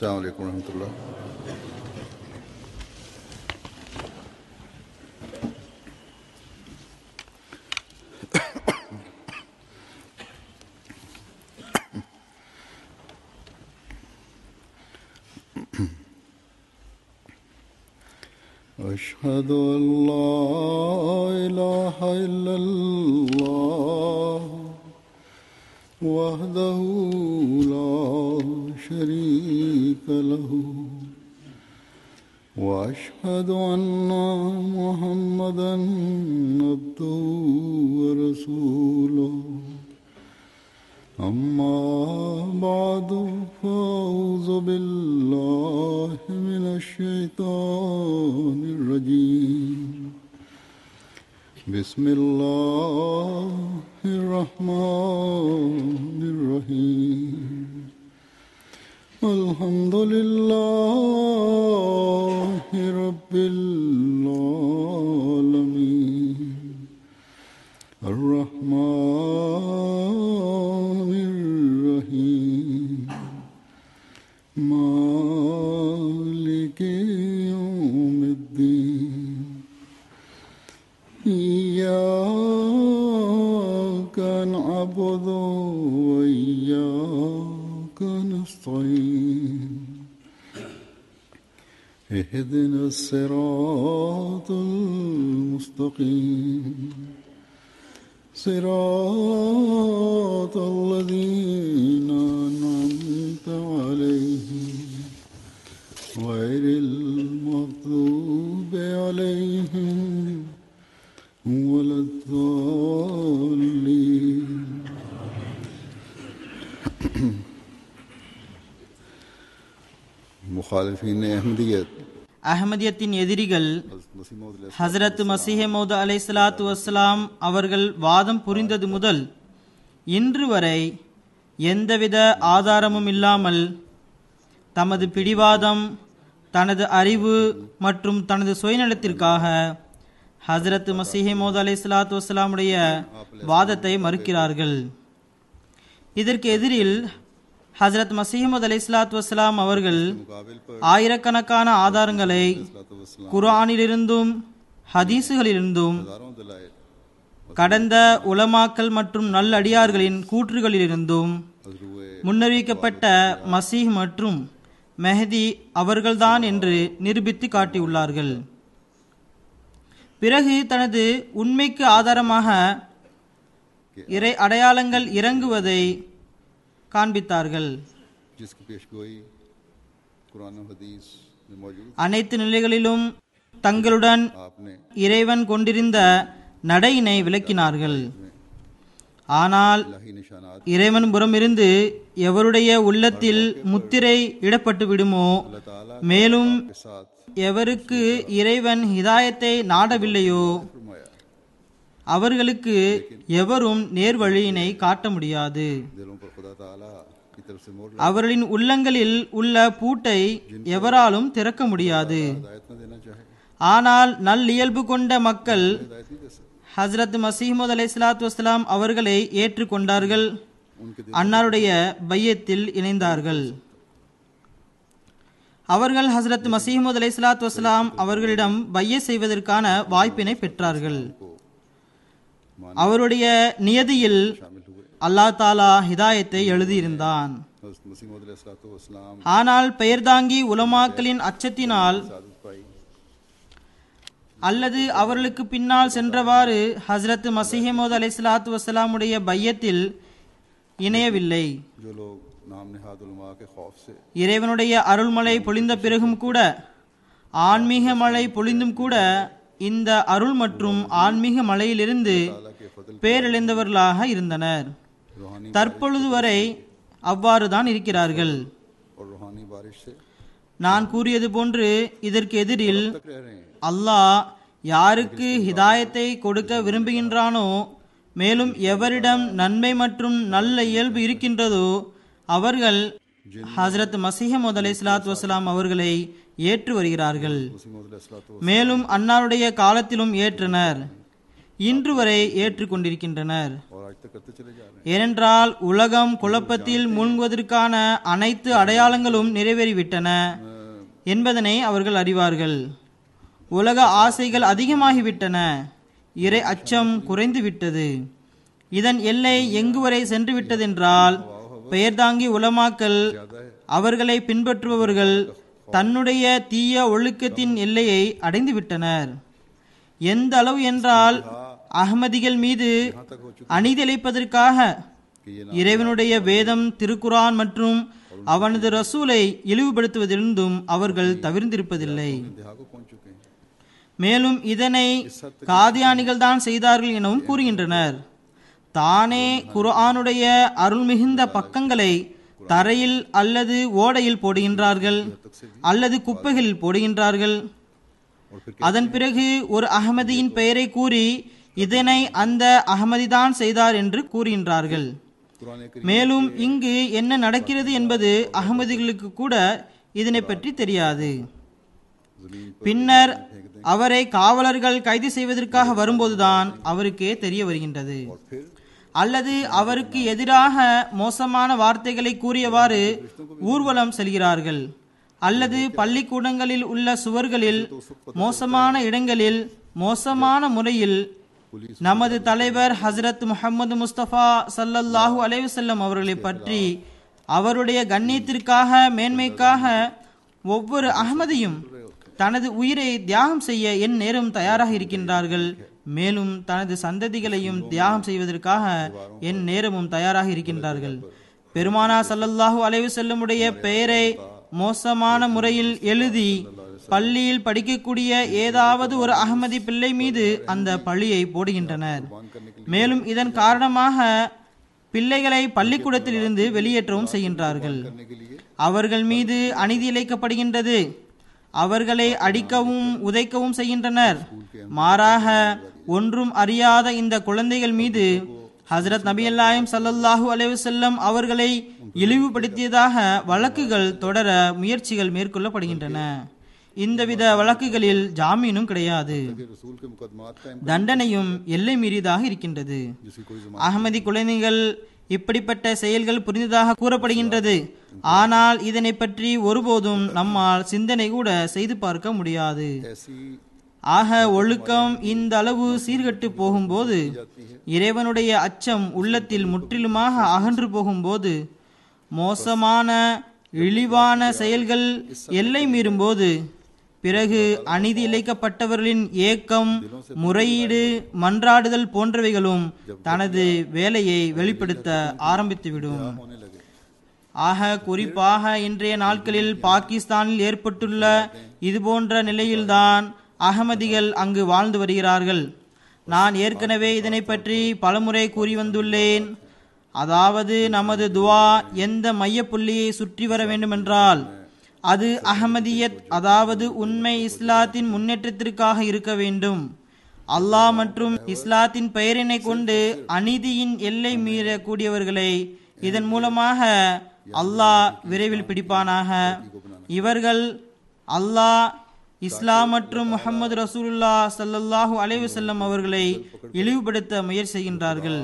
السلام عليكم ورحمة الله أشهد أن لا إله إلا الله وحده لا شريك له وأشهد أن محمدا عبده ورسوله أما بعد فأعوذ بالله من الشيطان الرجيم بسم الله الرحمن الرحيم الحمد لله رب العالمين الرحمن الرحيم مالك يوم الدين إياك نعبد وإياك نستعين اهدنا الصراط المستقيم صراط الذين أنعمت عليهم غير المغضوب عليهم ولا الضالين मुखालफीन अहमदियत அஹ்மதியத்தின் எதிரிகள் मसीह मौद ஹசரத் மசிஹமோது அலை சலாத்து வசலாம் அவர்கள் வாதம் புரிந்தது முதல் இன்று வரை எந்தவித ஆதாரமும் இல்லாமல் தமது பிடிவாதம் தனது அறிவு மற்றும் தனது சுயநலத்திற்காக ஹசரத் மசிஹமோது அலை சலாத்து வசலாமுடைய வாதத்தை மறுக்கிறார்கள் இதற்கு எதிரில் ஹசரத் மசீமது அலை சலாத்து வசலாம் அவர்கள் मुकाबिल पर ஆயிரக்கணக்கான ஆதாரங்களை वसलाम குர்ஆனிலிருந்தும் ஹதீசுகளிலிருந்தும் हजारों दलाइल கடந்த உலமாக்கல் மற்றும் நல்லடியார்களின் கூற்றுகளிலிருந்தும் हजरुए முன்னறிவிக்கப்பட்ட மசீஹ் மற்றும் மெஹதி அவர்கள்தான் என்று நிரூபித்து காட்டியுள்ளார்கள் பிறகு தனது உண்மைக்கு ஆதாரமாக இறை அடையாளங்கள் இறங்குவதை காண்பித்தார்கள் जिसकी पेशगोई कुरान और हदीस में मौजूद அனைத்து நிலைகளிலும் தங்களுடன் आपने இறைவன் கொண்டிருந்த நடையினை விளக்கினார்கள் ஆனால் इलाही निशानात இறைவன் புறமிருந்து எவருடைய உள்ளத்தில் முத்திரை இடப்பட்டு விடுமோ अल्लाह ताला மேலும் के साथ எவருக்கு இறைவன் ஹிதாயத்தை நாடவில்லையோ फरमाया அவர்களுக்கு எவரும் நேர்வழியினை காட்ட முடியாது दिलों पर खुदा ताला की तरफ से मोहर அவர்களின் உள்ளங்களில் உள்ள பூட்டை எவராலும் திறக்க முடியாது हिदायत न देना चाहे ஆனால் நல்லியல்பு கொண்ட மக்கள் हिदायत नहीं दे सकते ஹஸ்ரத் மசீமது அலை சலாத்து வஸ்லாம் அவர்களை ஏற்றுக்கொண்டார்கள் उनके அன்னாருடைய பையத்தில் இணைந்தார்கள் அவர்கள் ஹஸ்ரத் மசீமது அலை சலாத்து வஸ்லாம் அவர்களிடம் பைய செய்வதற்கான வாய்ப்பினை பெற்றார்கள் அவருடைய நியதியில் शामिल हुए அல்லாஹ் தாலா ஹிதாயத்தை எழுதியிருந்தான் हज़रत मसीह मौद अलैहिस्सलाम ஆனால் பெயர்தாங்கி உலமாக்களின் அச்சத்தினால் सादत पाई அல்லது அவர்களுக்கு பின்னால் சென்றவாறு ஹஸ்ரத் மசிஹமோத் அலை சலாத்து வசலாமுடைய பையத்தில் இணையவில்லை जो लोग नाम निहाद उलमा के खौफ से இறைவனுடைய அருள்மழை பொழிந்த பிறகும் கூட ஆன்மீக மழை பொழிந்தும் கூட இந்த அருள் மற்றும் ஆன்மீக மழையிலிருந்து ताला के फजल பேரிழந்தவர்களாக இருந்தனர் रूहानी தற்பொழுது வரை அவ்வாறு தான் இருக்கிறார்கள் और रूहानी बारिश से நான் கூறியது போன்று இதற்கு எதிரில் तक रह रहे हैं அல்லாஹ் யாருக்கு ஹிதாயத்தை கொடுக்க விரும்புகின்றானோ மேலும் எவரிடம் நன்மை மற்றும் நல்ல இயல்பு இருக்கின்றதோ அவர்கள் ஹசரத் மசீஹமது அலை சலாத்து வசலாம் அவர்களை ஏற்று வருகிறார்கள் मसीह मौद अलैहिस्सलाम மேலும் அன்னாருடைய காலத்திலும் ஏற்றனர் இன்று வரை ஏற்றுக்கொண்டிருக்கின்றனர் और आज तक करते चले जा रहे ஏனென்றால் உலகம் குழப்பத்தில் மூழ்குவதற்கான அனைத்து அடையாளங்களும் நிறைவேறிவிட்டன என்பதனை அவர்கள் அறிவார்கள் உலக ஆசைகள் அதிகமாகிவிட்டன இறை அச்சம் குறைந்து விட்டது இதன் எல்லை எங்கு வரை சென்று விட்டதென்றால் பெயர்தாங்கி உலமாக்கல் அவர்களை பின்பற்றுபவர்கள் தன்னுடைய தீய ஒழுக்கத்தின் எல்லையை அடைந்து விட்டனர் எந்த அளவு என்றால் அகமதிகள் மீது அணிதிழைப்பதற்காக இறைவனுடைய வேதம் திருக்குரான் மற்றும் அவனது ரசூலை இழிவுபடுத்துவதிலிருந்தும் அவர்கள் தவிர்ந்திருப்பதில்லை इंतहा को पहुंच चुके हैं மேலும் இதனை காதியானிகள் தான் செய்தார்கள் எனவும் கூறுகின்றனர் தானே குர்ஆனுடைய அருள் மிகுந்த பக்கங்களை தரையில் அல்லது ஓடையில் போடுகின்றார்கள் அல்லது குப்பைகளில் போடுகின்றார்கள் और फिर அதன் பிறகு ஒரு அகமதியின் பெயரை கூறி இதனை அந்த அகமதிதான் செய்தார் என்று கூறுகின்றார்கள் कुरान மேலும் இங்கு என்ன நடக்கிறது என்பது அகமதிகளுக்கு கூட இதனை பற்றி தெரியாது जमीन பின்னர் அவரை காவலர்கள் கைது செய்வதற்காக வரும்போதுதான் அவருக்கே தெரிய வருகின்றது फिर அல்லது அவருக்கு எதிராக மோசமான வார்த்தைகளை கூறியவாறு ஊர்வலம் செல்கிறார்கள் அல்லது பள்ளிக்கூடங்களில் உள்ள சுவர்களில் மோசமான இடங்களில் மோசமான முறையில் நமது தலைவர் ஹசரத் முஹம்மது முஸ்தபா சல்லல்லாஹு அலைஹி வஸல்லம் அவர்களை பற்றி அவருடைய கண்ணியத்திற்காக மேன்மைக்காக ஒவ்வொரு அகமதியும் தனது உயிரை தியாகம் செய்ய என் நேரம் தயாராக இருக்கின்றார்கள் மேலும் தனது சந்ததிகளையும் தியாகம் செய்வதற்காக என் நேரமும் தயாராக இருக்கின்றார்கள் பெருமானா சல்லல்லாஹு அலைஹி வஸல்லமுடைய பெயரை மோசமான முறையில் எழுதி பள்ளியில் படிக்கக்கூடிய ஏதாவது ஒரு அகமதி பிள்ளை மீது அந்த பழியை போடுகின்றனர் மேலும் இதன் காரணமாக பிள்ளைகளை பள்ளிக்கூடத்தில் இருந்து வெளியேற்றவும் செய்கின்றார்கள் அவர்கள் மீது அநீதி இழைக்கப்படுகின்றது அவர்களை அடிக்கவும் உதைக்கவும் செய்கின்றனர் மாறாக ஒன்றும் அறியாத இந்த குழந்தைகள் மீது ஹசரத் நபி அல்லாயும் சல்லல்லாஹூ அலைவசல்லம் அவர்களை இழிவுபடுத்தியதாக வழக்குகள் தொடர முயற்சிகள் மேற்கொள்ளப்படுகின்றன இந்தவித வழக்குகளில் ஜாமீனும் கிடையாது के रसूल के मुकदमात का தண்டனையும் எல்லை மீறியதாக இருக்கின்றது जिसकी कोई அகமதி குழந்தைகள் இப்படிப்பட்ட செயல்கள் புரிந்ததாக கூறப்படுகின்றது ஆனால் இதனை பற்றி ஒருபோதும் நம்மால் சிந்தனை கூட செய்து பார்க்க முடியாது ऐसी ஆக ஒழுக்கம் இந்த அளவு சீர்கட்டு போகும்போது இறைவனுடைய அச்சம் உள்ளத்தில் முற்றிலுமாக அகன்று போகும்போது மோசமான இழிவான செயல்கள் எல்லை மீறும்போது பிறகு அநீதி இழைக்கப்பட்டவர்களின் ஏக்கம் முறையீடு மன்றாடுதல் போன்றவைகளும் தனது வேலையை வெளிப்படுத்த ஆரம்பித்துவிடும் होने लगे ஆக குறிப்பாக இன்றைய நாட்களில் பாகிஸ்தானில் ஏற்பட்டுள்ள இதுபோன்ற நிலையில்தான் அகமதிகள் அங்கு வாழ்ந்து வருகிறார்கள் நான் ஏற்கனவே இதனை பற்றி பலமுறை கூறி வந்துள்ளேன் அதாவது நமது துவா எந்த மையப்புள்ளியை சுற்றி வர வேண்டுமென்றால் அது அகமதியத் அதாவது உண்மை இஸ்லாத்தின் முன்னேற்றத்திற்காக இருக்க வேண்டும் அல்லாஹ் மற்றும் இஸ்லாத்தின் பெயரினை கொண்டு அநீதியின் எல்லை மீறக்கூடியவர்களை இதன் மூலமாக அல்லாஹ் விரைவில் பிடிப்பானாக இவர்கள் அல்லாஹ் இஸ்லாம் மற்றும் முஹம்மது ரசூலுல்லா ஸல்லல்லாஹு அலைஹி வஸல்லம் அவர்களை இழிவுபடுத்த முயற்சி செய்கின்றார்கள்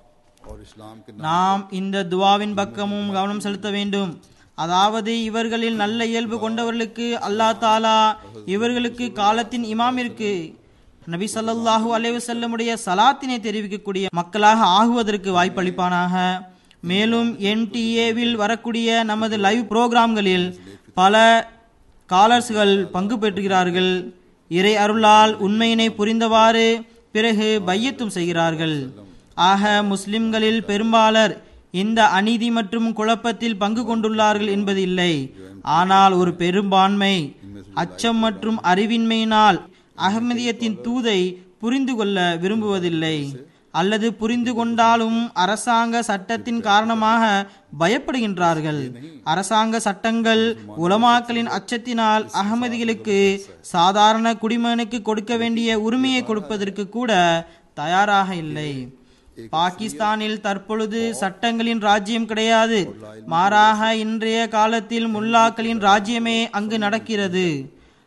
और इस्लाम के நாம் இந்த துவாவின் பக்கமும் கவனம் செலுத்த வேண்டும் அதாவது இவர்களில் நல்ல இயல்பு கொண்டவர்களுக்கு அல்லாஹ் தாலா இவர்களுக்கு காலத்தின் இமாமிற்கு நபி ஸல்லல்லாஹு அலைஹி வஸல்லமுடைய சலாத்தினை தெரிவிக்கக்கூடிய மக்களாக ஆகுவதற்கு வாய்ப்பளிப்பானாக மேலும் என்டிஏவில் வரக்கூடிய நமது லைவ் புரோகிராம்களில் பல காலர்ஸ்கள் பங்கு பெற்றுகிறார்கள் இறை அருளால் உண்மையினை புரிந்தவாறு பிறகு பையத்தும் செய்கிறார்கள் ஆக முஸ்லிம்களில் பெரும்பாலர் இந்த அநீதி மற்றும் குழப்பத்தில் பங்கு கொண்டுள்ளார்கள் என்பது இல்லை ஆனால் ஒரு பெரும்பான்மை அச்சம் மற்றும் அறிவின்மையினால் அகமதியத்தின் தூதை புரிந்து கொள்ள விரும்புவதில்லை அல்லது புரிந்து கொண்டாலும் அரசாங்க சட்டத்தின் காரணமாக பயப்படுகின்றார்கள் அரசாங்க சட்டங்கள் உலமாக்களின் அச்சத்தினால் அகமதிகளுக்கு சாதாரண குடிமகனுக்கு கொடுக்க வேண்டிய உரிமையை கொடுப்பதற்கு கூட தயாராக இல்லை பாகிஸ்தானில் தற்பொழுது சட்டங்களின் ராஜ்யம் கிடையாது மாறாக இன்றைய காலத்தில் முல்லாக்களின் ராஜ்யமே அங்கு நடக்கிறது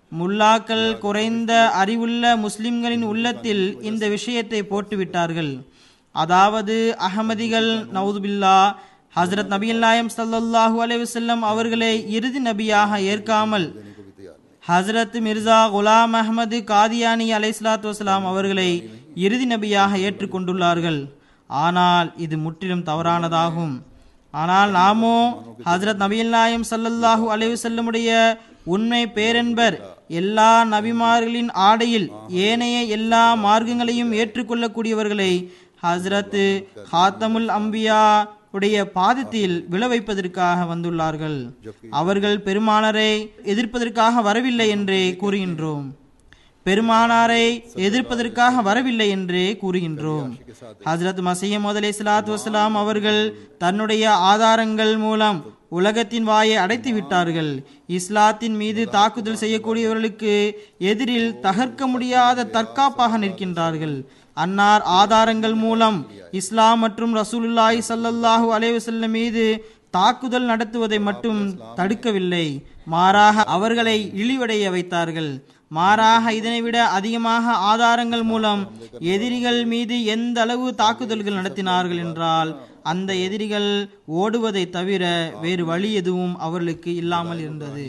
முல்லாக்கள் குறைந்த அறிவுள்ள முஸ்லிம்களின் உள்ளத்தில் இந்த விஷயத்தை போட்டுவிட்டார்கள் அதாவது அகமதிகள் நவுதுபில்லா ஹசரத் நபிகள் நாயம் சல்லல்லாஹு அலைஹி வஸல்லம் அவர்களை இறுதி நபியாக ஏற்காமல் देने को भी तैयार नहीं ஹசரத் மிர்சா குலாம் அஹமது காதியானி அலைஹிஸ்ஸலாத்து வஸலாம் அவர்களை இறுதி நபியாக ஏற்றுக்கொண்டுள்ளார்கள் ஆனால் இது முற்றிலும் தவறானதாகும் ஆனால் நாமோ ஹசரத் நபிகள் நாயம் சல்லல்லாஹு அலைஹி வஸல்லமுடைய உண்மை பேரென்பர் எல்லா நபிமார்களின் ஆடையில் ஏனைய எல்லா மார்க்கங்களையும் ஏற்றுக்கொள்ளக்கூடியவர்களை ஹசரத் ஹாத்தமுல் அம்பியா உடைய பாதத்தில் விழ வைப்பதற்காக வந்துள்ளார்கள் அவர்கள் பெருமானரை எதிர்ப்பதற்காக வரவில்லை என்றே கூறுகின்றோம் பெருமானாரை எதிர்ப்பதற்காக வரவில்லை என்றே கூறுகின்றோம் ஹஜரத் மசீம் அலை சலாத்து வசலாம் அவர்கள் தன்னுடைய ஆதாரங்கள் மூலம் உலகத்தின் வாயை அடைத்து விட்டார்கள் இஸ்லாத்தின் மீது தாக்குதல் செய்யக்கூடியவர்களுக்கு எதிரில் தகர்க்க முடியாத தற்காப்பாக நிற்கின்றார்கள் அன்னார் ஆதாரங்கள் மூலம் இஸ்லாம் மற்றும் ரசூலுல்லாஹி ஸல்லல்லாஹு அலைஹி வஸல்லம் மீது தாக்குதல் நடத்துவதை மட்டும் தடுக்கவில்லை மாறாக அவர்களை இழிவடைய வைத்தார்கள் மாறாக இதனை விட அதிகமாக ஆதாரங்கள் மூலம் எதிரிகள் மீது எந்த அளவு தாக்குதல்கள் நடத்தினார்கள் என்றால் அந்த எதிரிகள் ஓடுவதை தவிர வேறு வழி எதுவும் அவர்களுக்கு இல்லாமல் இருந்தது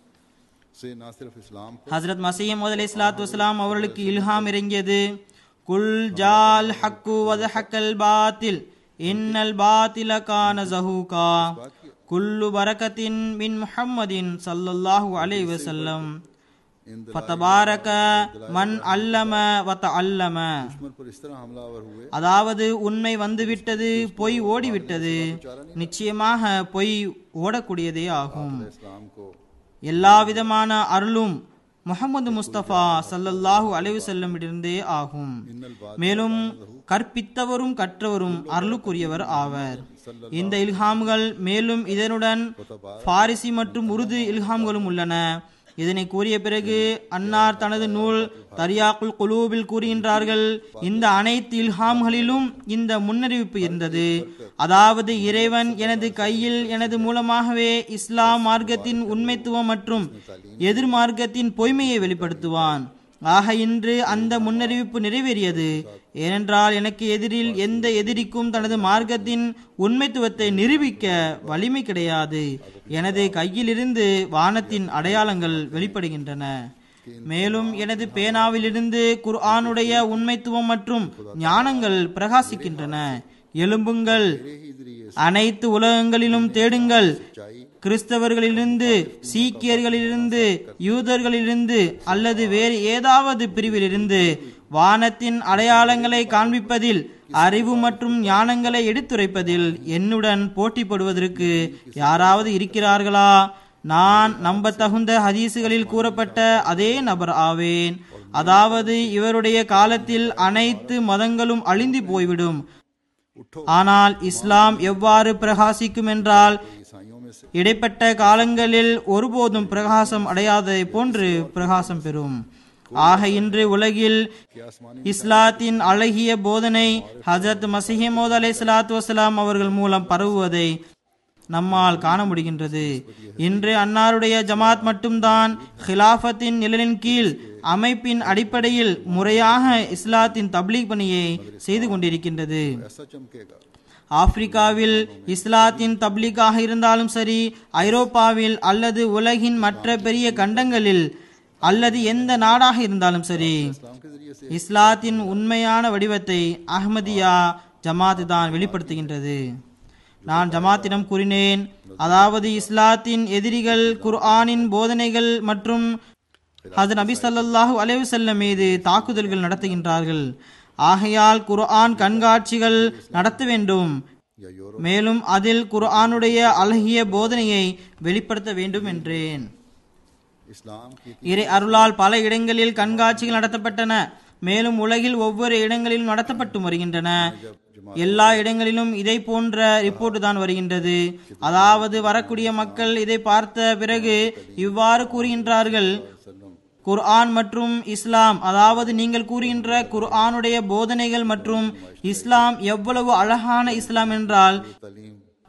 से न सिर्फ इस्लाम पर ஹசரத் மசீம் அலை சலாத்து வசலாம் அவர்களுக்கு இல்ஹாம் இறங்கியது குல் ஜால் ஹக்கு வத ஹக்கல் பாத்தில் இன்னல் பாத்தில கான ஜஹூகா குல்லு பரக்கத்தின் மின் முஹம்மதின் சல்லல்லாஹு அலைஹி வஸல்லம் इन ஃபதபாரக மன் அல்லம வத அல்லம दुश्मन पर इस तरह हमलावर हुए அதாவது உண்மை வந்துவிட்டது பொய் ஓடிவிட்டது நிச்சயமாக பொய் ஓடக்கூடியதே ஆகும் इस्लाम को எல்லா விதமான அருளும் முகமது முஸ்தபா சல்லல்லாஹு அலைவு செல்லமிடிருந்தே ஆகும் மேலும் கற்பித்தவரும் கற்றவரும் அருளுக்குரியவர் ஆவர் இந்த இல்ஹாம்கள் மேலும் இதனுடன் பாரிசி மற்றும் உருது இல்ஹாம்களும் உள்ளன இதனை கூறிய பிறகு அன்னார் தனது நூல் தரியாக்குல் குலூபில் கூறுகின்றார்கள் இந்த அனைத்து இல்ஹாம்களிலும் இந்த முன்னறிவிப்பு இருந்தது அதாவது இறைவன் எனது கையில் எனது மூலமாகவே இஸ்லாம் மார்க்கத்தின் உண்மைத்துவம் மற்றும் எதிர் மார்க்கத்தின் பொய்மையை வெளிப்படுத்துவான் ஆக இன்று அந்த முன்னறிவிப்பு நிறைவேறியது ஏனென்றால் எனக்கு எதிரில் எந்த எதிரிக்கும் தனது மார்க்கத்தின் உண்மைத்துவத்தை நிரூபிக்க வலிமை கிடையாது எனது கையிலிருந்து வானத்தின் அடையாளங்கள் வெளிப்படுகின்றன மேலும் எனது பேனாவிலிருந்து குர்ஆனுடைய உண்மைத்துவம் மற்றும் ஞானங்கள் பிரகாசிக்கின்றன எழும்புங்கள் அனைத்து உலகங்களிலும் தேடுங்கள் கிறிஸ்தவர்களிலிருந்து சீக்கியர்களிலிருந்து யூதர்களிலிருந்து அல்லது வேறு ஏதாவது பிரிவிலிருந்து வானத்தின் அடையாளங்களை காண்பிப்பதில் அறிவு மற்றும் ஞானங்களை எடுத்துரைப்பதில் என்னுடன் போட்டிப்படுவதற்கு யாராவது இருக்கிறார்களா நான் நம்பத்தகுந்த ஹதீசுகளில் கூறப்பட்ட அதே நபர் ஆவேன் அதாவது இவருடைய காலத்தில் அனைத்து மதங்களும் அழிந்து போய்விடும் ஆனால் இஸ்லாம் எவ்வாறு பிரகாசிக்கும் என்றால் ईसाइयों में से இடைப்பட்ட காலங்களில் ஒருபோதும் பிரகாசம் அடையாததை போன்று பிரகாசம் பெறும் ஆக இன்று உலகில் कि आसमानी இஸ்லாத்தின் அழகிய போதனை ஹஜரத் மசிஹமோத் அலை சலாத்து வசலாம் அவர்கள் மூலம் பரவுவதை நம்மால் காண முடிகின்றது இன்று அன்னாருடைய ஜமாத் மட்டும்தான் ஹிலாஃபத்தின் நிழலின் கீழ் அமைப்பின் அடிப்படையில் முறையாக இஸ்லாத்தின் தப்லீக் பணியை செய்து கொண்டிருக்கின்றது ऐसा चमकेगा ஆப்பிரிக்காவில் இஸ்லாத்தின் தப்லீக்காக இருந்தாலும் சரி ஐரோப்பாவில் அல்லது உலகின் மற்ற பெரிய கண்டங்களில் அல்லது எந்த நாடாக இருந்தாலும் சரி इस्लाम के जरिए से இஸ்லாத்தின் உண்மையான வடிவத்தை அஹ்மதியா ஜமாத் தான் வெளிப்படுத்துகின்றது நான் ஜமாத்திடம் கூறினேன் அதாவது இஸ்லாத்தின் எதிரிகள் குர்ஆனின் போதனைகள் மற்றும் ஹசரத் நபி ஸல்லல்லாஹு அலைஹி வஸல்லம் மீது தாக்குதல்கள் நடத்துகின்றார்கள் ஆகையால் குர்ஆன் கண்காட்சிகள் நடத்த வேண்டும் या यूरोप மேலும் அதில் குர்ஆனுடைய அழகிய போதனையை வெளிப்படுத்த வேண்டும் என்றேன் इस्लाम की இறை அருளால் பல இடங்களில் கண்காட்சிகள் நடத்தப்பட்டன மேலும் உலகில் ஒவ்வொரு இடங்களிலும் நடத்தப்பட்டு வருகின்றன எல்லா இடங்களிலும் இதை போன்ற ரிப்போர்ட் தான் வருகின்றது அதாவது வரக்கூடிய மக்கள் இதை பார்த்த பிறகு இவ்வாறு கூறுகின்றார்கள் குர்ஆன் மற்றும் இஸ்லாம் அதாவது நீங்கள் கூறுகின்ற குர்ஆனுடைய போதனைகள் மற்றும் இஸ்லாம் எவ்வளவு அழகான இஸ்லாம் என்றால் तालीम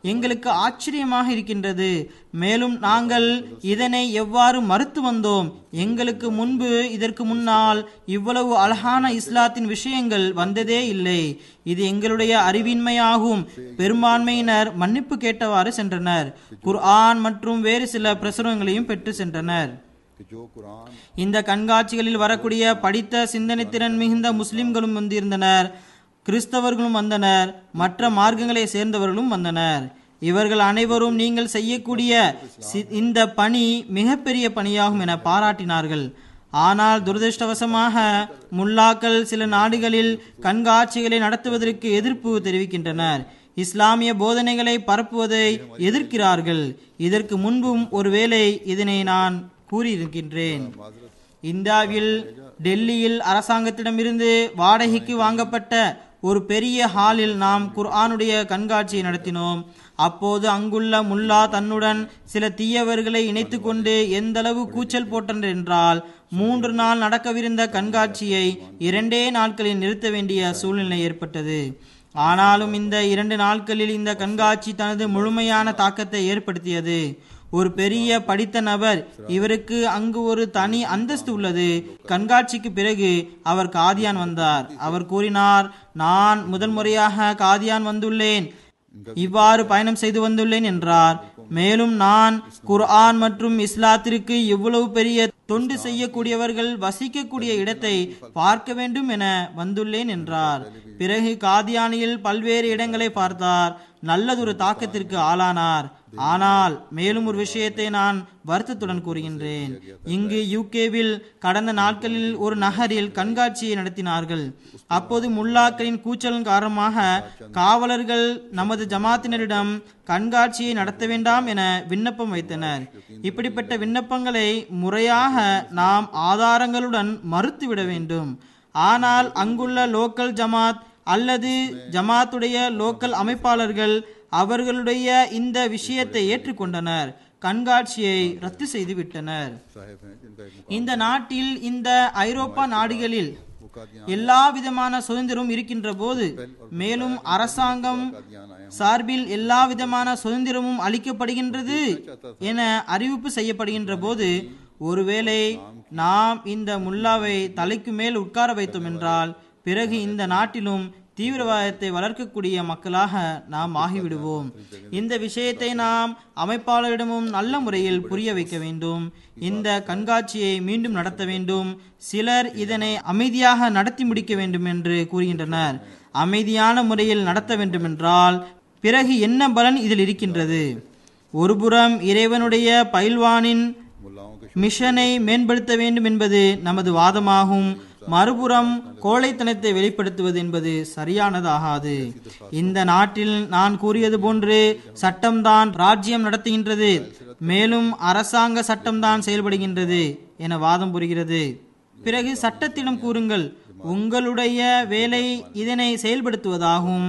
எங்களுக்கு ஆச்சரியமாக இருக்கின்றது மேலும் நாங்கள் இதனை எவ்வாறு மறுத்து வந்தோம் எங்களுக்கு முன்பு இதற்கு முன்னால் இவ்வளவு அழகான இஸ்லாத்தின் விஷயங்கள் வந்ததே இல்லை இது எங்களுடைய அறிவின்மையாகும் பெரும்பான்மையினர் மன்னிப்பு கேட்டவாறு சென்றனர் குர்ஆன் மற்றும் வேறு சில பிரசுரங்களையும் பெற்று சென்றனர் कि जो कुरान இந்த கண்காட்சிகளில் வரக்கூடிய படித்த சிந்தனை திறன் மிகுந்த முஸ்லிம்களும் வந்திருந்தனர் கிறிஸ்தவர்களும் வந்தனர் மற்ற மார்க்கங்களை சேர்ந்தவர்களும் வந்தனர் இவர்கள் அனைவரும் நீங்கள் செய்யக்கூடிய சி- இந்த பணி மிகப்பெரிய பணியாகும் என பாராட்டினார்கள் ஆனால் துரதிருஷ்டவசமாக முல்லாக்கள் சில நாடுகளில் கண்காட்சிகளை நடத்துவதற்கு எதிர்ப்பு தெரிவிக்கின்றனர் இஸ்லாமிய போதனைகளை பரப்புவதை எதிர்க்கிறார்கள் இதற்கு முன்பும் ஒருவேளை இதனை நான் கூறியிருக்கின்றேன் இந்தியாவில் டெல்லியில் அரசாங்கத்திடமிருந்து வாடகைக்கு வாங்கப்பட்ட ஒரு பெரிய ஹாலில் நாம் குர்ஆனுடைய கண்காட்சியை நடத்தினோம் அப்போது அங்குள்ள முல்லா தன்னுடன் சில தீயவர்களை இணைத்து கொண்டு எந்தளவு கூச்சல் போட்டனர் என்றால் மூன்று நாள் நடக்கவிருந்த கண்காட்சியை இரண்டே நாட்களில் நிறுத்த வேண்டிய சூழ்நிலை ஏற்பட்டது ஆனாலும் இந்த இரண்டு நாட்களில் இந்த கண்காட்சி தனது முழுமையான தாக்கத்தை ஏற்படுத்தியது ஒரு பெரிய படித்த நபர் இவருக்கு அங்கு ஒரு தனி அந்தஸ்து உள்ளது கண்காட்சிக்கு பிறகு அவர் காதியான் வந்தார் அவர் கூறினார் நான் முதல் முறையாக காதியான் வந்துள்ளேன் இவ்வாறு பயணம் செய்து வந்துள்ளேன் என்றார் மேலும் நான் குர்ஆன் மற்றும் இஸ்லாத்திற்கு இவ்வளவு பெரிய தொண்டு செய்யக்கூடியவர்கள் வசிக்கக்கூடிய இடத்தை பார்க்க வேண்டும் என வந்துள்ளேன் என்றார் பிறகு காதியானியில் பல்வேறு இடங்களை பார்த்தார் நல்லதொரு தாக்கத்திற்கு ஆளானார் ஆனால் மேலும் ஒரு விஷயத்தை நான் வருத்தத்துடன் கூறுகின்றேன் இங்கு யூகேவில் கடந்த நாட்களில் ஒரு நகரில் கண்காட்சியை நடத்தினார்கள் அப்போது முல்லாக்களின் கூச்சலின் காரணமாக காவலர்கள் நமது ஜமாத்தினரிடம் கண்காட்சியை நடத்த வேண்டாம் என விண்ணப்பம் வைத்தனர் இப்படிப்பட்ட விண்ணப்பங்களை முறையாக நாம் ஆதாரங்களுடன் மறுத்துவிட வேண்டும் ஆனால் அங்குள்ள லோக்கல் ஜமாத் அல்லது ஜமாத்துடைய லோக்கல் அமைப்பாளர்கள் அவர்களுடைய இந்த விஷயத்தை ஏற்றுக்கொண்டனர் கண்காட்சியை ரத்து செய்து விட்டனர் साहिब हैं जिनका एक இந்த நாட்டில் இந்த ஐரோப்பா நாடுகளில் मुकादियान எல்லா விதமான சுதந்திரம் இருக்கின்ற போது மேலும் அரசாங்கம் சார்பில் எல்லா விதமான சுதந்திரமும் அளிக்கப்படுகின்றது என அறிவிப்பு செய்யப்படுகின்ற போது ஒருவேளை நாம் இந்த முல்லாவை தலைக்கு மேல் உட்கார வைத்தோம் என்றால் பிறகு இந்த நாட்டிலும் தீவிரவாதத்தை வளர்க்கக்கூடிய மக்களாக நாம் ஆகிவிடுவோம் இந்த விஷயத்தை நாம் அமைப்பாளரிடமும் நல்ல முறையில் புரிய வைக்க வேண்டும் இந்த கண்காட்சியை மீண்டும் நடத்த வேண்டும் சிலர் இதனை அமைதியாக நடத்தி முடிக்க வேண்டும் என்று கூறுகின்றனர் அமைதியான முறையில் நடத்த வேண்டும் என்றால் பிறகு என்ன பலன் இதில் இருக்கின்றது ஒருபுறம் இறைவனுடைய பயில்வானின் मुल्लाओं के மிஷனை மேம்படுத்த வேண்டும் என்பது நமது வாதமாகும் மறுபுறம் கோழைத்தனத்தை வெளிப்படுத்துவது என்பது சரியானதாகாது இந்த நாட்டில் நான் கூறியது போன்று சட்டம்தான் ராஜ்யம் நடத்துகின்றது மேலும் அரசாங்க சட்டம்தான் செயல்படுகின்றது என வாதம் புரிகிறது பிறகு சட்டத்திடம் கூறுங்கள் உங்களுடைய வேலை இதனை செயல்படுத்துவதாகும்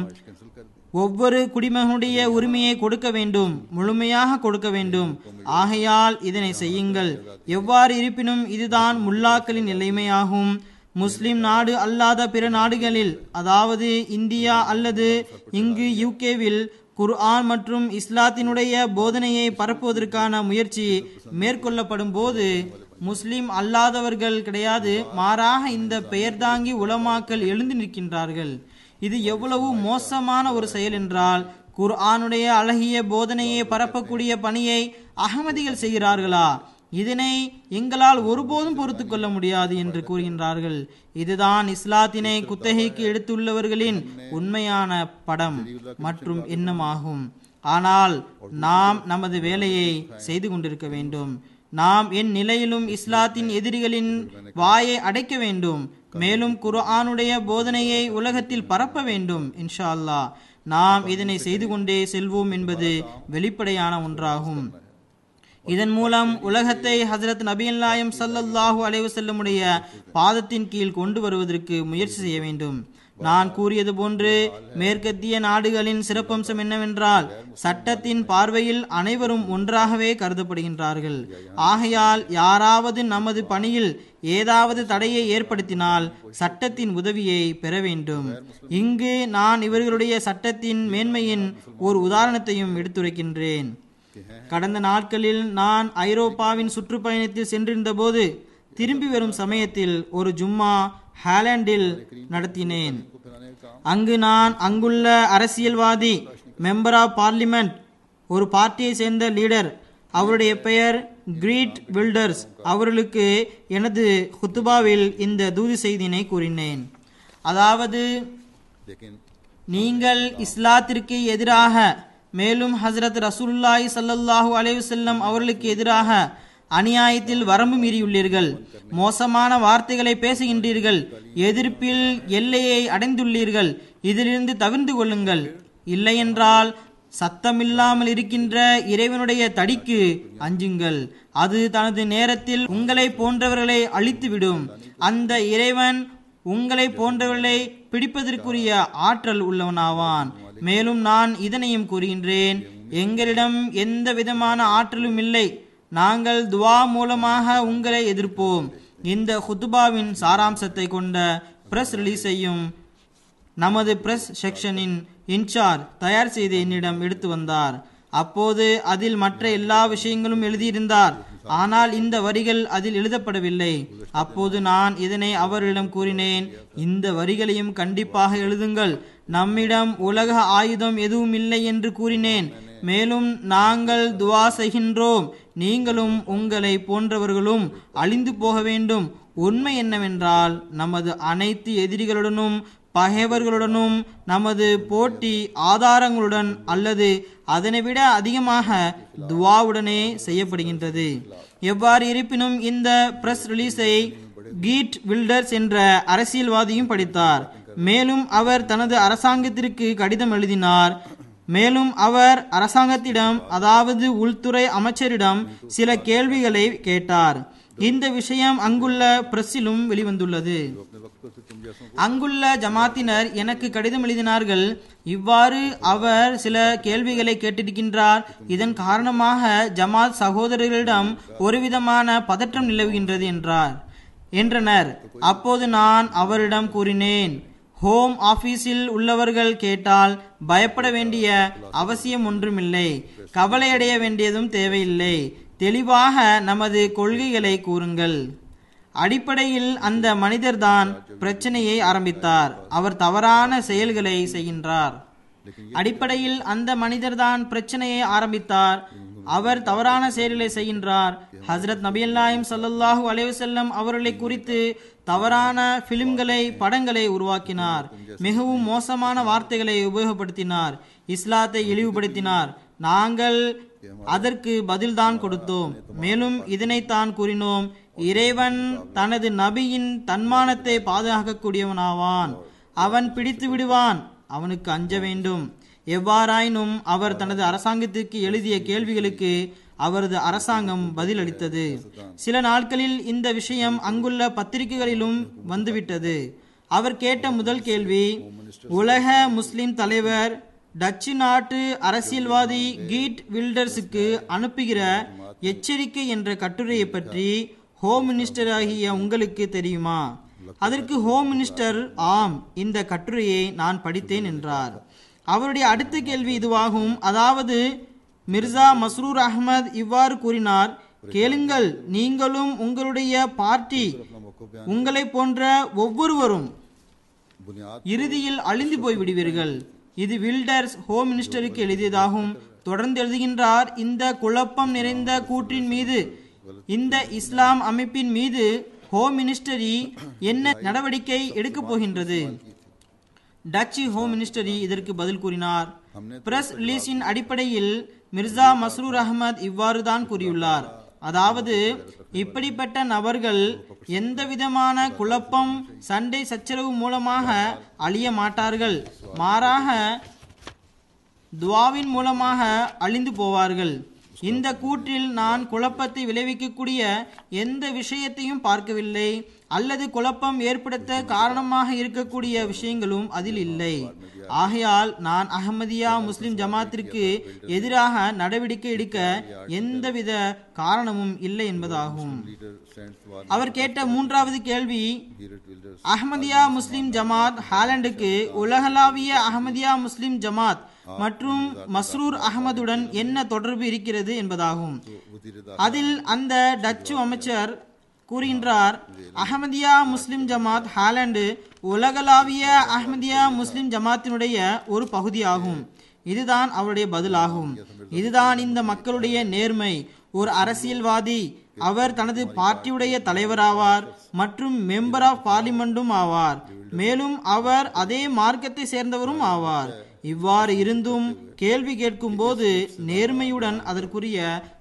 ஒவ்வொரு குடிமகனுடைய உரிமையை கொடுக்க வேண்டும் முழுமையாக கொடுக்க வேண்டும் ஆகையால் இதனை செய்யுங்கள் எவ்வாறு இருப்பினும் இதுதான் முல்லாக்களின் நிலைமையாகும் முஸ்லிம் நாடு அல்லாத பிற நாடுகளில் அதாவது இந்தியா அல்லது இங்கு யூகேவில் குர்ஆன் மற்றும் இஸ்லாத்தினுடைய போதனையை பரப்புவதற்கான முயற்சி மேற்கொள்ளப்படும் போது முஸ்லிம் அல்லாதவர்கள் கிடையாது மாறாக இந்த பெயர்தாங்கி உலமாக்கள் எழுந்து நிற்கின்றார்கள் இது எவ்வளவு மோசமான ஒரு செயல் என்றால் குர்ஆனுடைய அழகிய போதனையை பரப்பக்கூடிய பணியை அகமதிகள் செய்கிறார்களா இதனை எங்களால் ஒருபோதும் பொறுத்து கொள்ள முடியாது என்று கூறுகின்றார்கள் இதுதான் இஸ்லாத்தினை குத்தகைக்கு எடுத்துள்ளவர்களின் உண்மையான படம் மற்றும் எண்ணமாகும் ஆனால் நாம் நமது வேலையை செய்து கொண்டிருக்க வேண்டும் நாம் என் நிலையிலும் இஸ்லாத்தின் எதிரிகளின் வாயை அடைக்க வேண்டும் மேலும் குர்ஆனுடைய போதனையை உலகத்தில் பரப்ப வேண்டும் இன்ஷா அல்லாஹ் நாம் இதனை செய்து கொண்டே செல்வோம் என்பது வெளிப்படையான ஒன்றாகும் இதன் மூலம் உலகத்தை ஹசரத் நபியல்லாயம் சல்லல்லாஹு அலைஹி வஸல்லமுடைய பாதத்தின் கீழ் கொண்டு வருவதற்கு முயற்சி செய்ய வேண்டும் நான் கூறியது போன்று மேற்கத்திய நாடுகளின் சிறப்பம்சம் என்னவென்றால் சட்டத்தின் பார்வையில் அனைவரும் ஒன்றாகவே கருதப்படுகின்றார்கள் ஆகையால் யாராவது நமது பணியில் ஏதாவது தடையை ஏற்படுத்தினால் சட்டத்தின் உதவியை பெற வேண்டும் இங்கு நான் இவர்களுடைய சட்டத்தின் மேன்மையின் ஒரு உதாரணத்தையும் எடுத்துரைக்கின்றேன் கடந்த நாட்களில் நான் ஐரோப்பாவின் சுற்றுப்பயணத்தில் சென்றிருந்த போது திரும்பி வரும் சமயத்தில் ஒரு ஜும்மா ஹாலண்டில் நடத்தினேன் அங்கு நான் அங்குள்ள அரசியல்வாதி மெம்பர் ஆஃப் பார்லிமெண்ட் ஒரு பார்ட்டியை சேர்ந்த லீடர் அவருடைய பெயர் கிரீட் வில்டர்ஸ் அவர்களுக்கு எனது ஹுத்துபாவில் இந்த தூது செய்தியினை கூறினேன் அதாவது लेकिन நீங்கள் இஸ்லாத்திற்கு எதிராக மேலும் ஹசரத் ரசூலுல்லாஹி ஸல்லல்லாஹு அலைஹி வஸல்லம் அவர்களுக்கு எதிராக அநியாயத்தில் வரம்பு மீறியுள்ளீர்கள் மோசமான வார்த்தைகளை பேசுகின்றீர்கள் எதிர்ப்பில் எல்லையை அடைந்துள்ளீர்கள் இதிலிருந்து தவிர்ந்து கொள்ளுங்கள் இல்லையென்றால் சத்தமில்லாமல் இருக்கின்ற இறைவனுடைய தடிக்கு அஞ்சுங்கள் அது தனது நேரத்தில் உங்களை போன்றவர்களை அழித்துவிடும் அந்த இறைவன் உங்களை போன்றவர்களை பிடிப்பதற்குரிய ஆற்றல் உள்ளவனாவான் மேலும் நான் இதனையும் கூறுகின்றேன் எங்களிடம் எந்த விதமான ஆற்றலும் இல்லை நாங்கள் துவா மூலமாக உங்களை எதிர்ப்போம் இந்த ஹுத்துபாவின் சாராம்சத்தை கொண்ட பிரஸ் ரிலீஸையும் நமது பிரஸ் செக்ஷனின் இன்சார்ஜ் தயார் செய்து என்னிடம் எடுத்து வந்தார் அப்போது அதில் மற்ற எல்லா விஷயங்களும் எழுதியிருந்தார் ஆனால் இந்த வரிகள் அதில் எழுதப்படவில்லை அப்போது நான் இதனை அவரிடம் கூறினேன் இந்த வரிகளையும் கண்டிப்பாக எழுதுங்கள் நம்மிடம் உலக ஆயுதம் எதுவும் இல்லை என்று கூறினேன் மேலும் நாங்கள் துவா செய்கின்றோம் நீங்களும் உங்களை போன்றவர்களும் அழிந்து போக வேண்டும் உண்மை என்னவென்றால் நமது அனைத்து எதிரிகளுடனும் பகைவர்களுடனும் நமது போட்டி ஆதாரங்களுடன் அல்லது அதனை விட அதிகமாக துவாவுடனே செய்யப்படுகின்றது எவ்வாறு இருப்பினும் இந்த பிரஸ் ரிலீஸை கீட் வில்டர்ஸ் என்ற அரசியல்வாதியும் படித்தார் மேலும் அவர் தனது அரசாங்கத்திற்கு கடிதம் எழுதினார் மேலும் அவர் அரசாங்கத்திடம் அதாவது உள்துறை அமைச்சரிடம் சில கேள்விகளை கேட்டார் இந்த விஷயம் அங்குள்ள பிரஸிலும் வெளிவந்துள்ளது அங்குள்ள ஜமாத்தினர் எனக்கு கடிதம் எழுதினார்கள் இவ்வாறு அவர் சில கேள்விகளை கேட்டிருக்கின்றார் இதன் காரணமாக ஜமாத் சகோதரர்களிடம் ஒருவிதமான பதற்றம் நிலவுகின்றது என்றார் என்றனர் அப்போது நான் அவரிடம் கூறினேன் ஹோம் ஆபீஸில் உள்ளவர்கள் கேட்டால் பயப்பட வேண்டிய அவசியம் ஒன்றுமில்லை கவலையடைய வேண்டியதும் தேவையில்லை தெளிவாக நமது கொள்கைகளை கூறுங்கள் அடிப்படையில் அந்த மனிதர்தான் பிரச்சனையை ஆரம்பித்தார் அவர் தவறான செயல்களை செய்கின்றார் அடிப்படையில் அந்த மனிதர்தான் பிரச்சனையை ஆரம்பித்தார் அவர் தவறான செயல்களை செய்கின்றார் ஹசரத் நபியல்லாயும் சல்லல்லாஹு அலைவசல்லம் அவர்களை குறித்து தவறான பிலிம்களை படங்களை உருவாக்கினார் மிகவும் மோசமான வார்த்தைகளை உபயோகப்படுத்தினார் இஸ்லாத்தை இழிவுபடுத்தினார் நாங்கள் அதற்கு பதில்தான் கொடுத்தோம் மேலும் இதனைத்தான் கூறினோம் இறைவன் தனது நபியின் தன்மானத்தை பாதுகாக்கக்கூடியவனாவான் அவன் பிடித்து விடுவான் அவனுக்கு அஞ்ச வேண்டும் எவ்வாறாயினும் அவர் தனது அரசாங்கத்திற்கு எழுதிய கேள்விகளுக்கு அவரது அரசாங்கம் பதிலளித்தது சில நாட்களில் இந்த விஷயம் அங்குள்ள பத்திரிகைகளிலும் வந்துவிட்டது அவர் கேட்ட முதல் கேள்வி உலக முஸ்லிம் தலைவர் டச்சு நாட்டு அரசியல்வாதி கீட் வில்டர்ஸுக்கு அனுப்புகிற எச்சரிக்கை என்ற கட்டுரையை பற்றி ஹோம் மினிஸ்டர் ஆகிய உங்களுக்கு தெரியுமா அதற்கு ஹோம் மினிஸ்டர் ஆம் இந்த கட்டுரையை நான் படித்தேன் என்றார் அவருடைய அடுத்த கேள்வி இதுவாகும் அதாவது மிர்சா மஸ்ரூர் அகமது இவ்வாறு கூறினார் கேளுங்கள் நீங்களும் உங்களுடைய பார்ட்டி உங்களை போன்ற ஒவ்வொருவரும் बुनियाद இறுதியில் அழிந்து போய் விடுவீர்கள் இது வில்டர்ஸ் ஹோம் மினிஸ்டருக்கு எழுதியதாகும் தொடர்ந்து எழுதுகின்றார் இந்த குழப்பம் நிறைந்த கூற்றின் மீது இந்த இஸ்லாம் அமைப்பின் மீது ஹோம் மினிஸ்டரி என்ன நடவடிக்கை எடுக்கப் போகின்றது டச்சு ஹோம் மினிஸ்டரி இதற்கு பதில் கூறினார் பிரஸ் ரிலீஸின் அடிப்படையில் மிர்சா மஸ்ரூர் அகமது இவ்வாறு தான் கூறியுள்ளார் அதாவது இப்படிப்பட்ட நபர்கள் எந்த விதமான குழப்பம் சண்டை சச்சரவு மூலமாக அழிய மாட்டார்கள் மாறாக துவாவின் மூலமாக அழிந்து போவார்கள் இந்த கூற்றில் நான் குழப்பத்தை விளைவிக்கக்கூடிய எந்த விஷயத்தையும் பார்க்கவில்லை அல்லது குழப்பம் ஏற்படுத்த காரணமாக இருக்கக்கூடிய விஷயங்களும் அதில் இல்லை ஆகையால் நான் அகமதியா முஸ்லிம் ஜமாத்திற்கு எதிராக நடவடிக்கை எடுக்க எந்தவித காரணமும் இல்லை என்பதாகும் leader sends war அவர் கேட்ட மூன்றாவது கேள்வி Beirut wielders அஹ்மதியா முஸ்லிம் ஜமாத் ஹாலண்டுக்கு உலகளாவிய அஹ்மதியா முஸ்லிம் ஜமாத் மற்றும் மஸ்ரூர் அகமதுடன் என்ன தொடர்பு இருக்கிறது என்பதாகும் Wazir அதில் அந்த டச்சு அமைச்சர் கூறுகின்றார் அஹ்மதியா முஸ்லிம் ஜமாத் ஹாலண்டு உலகளாவிய அஹ்மதியா முஸ்லிம் ஜமாத்தினுடைய ஒரு பகுதியாகும் இதுதான் அவருடைய பதிலாகும் இதுதான் இந்த மக்களுடைய நேர்மை ஒரு அரசியல்வாதி அவர் தனது பார்ட்டியுடைய தலைவராவார் மற்றும் மெம்பர் ஆஃப் பார்லிமெண்டும் ஆவார் மேலும் அவர் அதே மார்க்கத்தை சேர்ந்தவரும் ஆவார் இவ்வாறு இருந்தும் கேள்வி கேட்கும் போது நேர்மையுடன் அதற்குரிய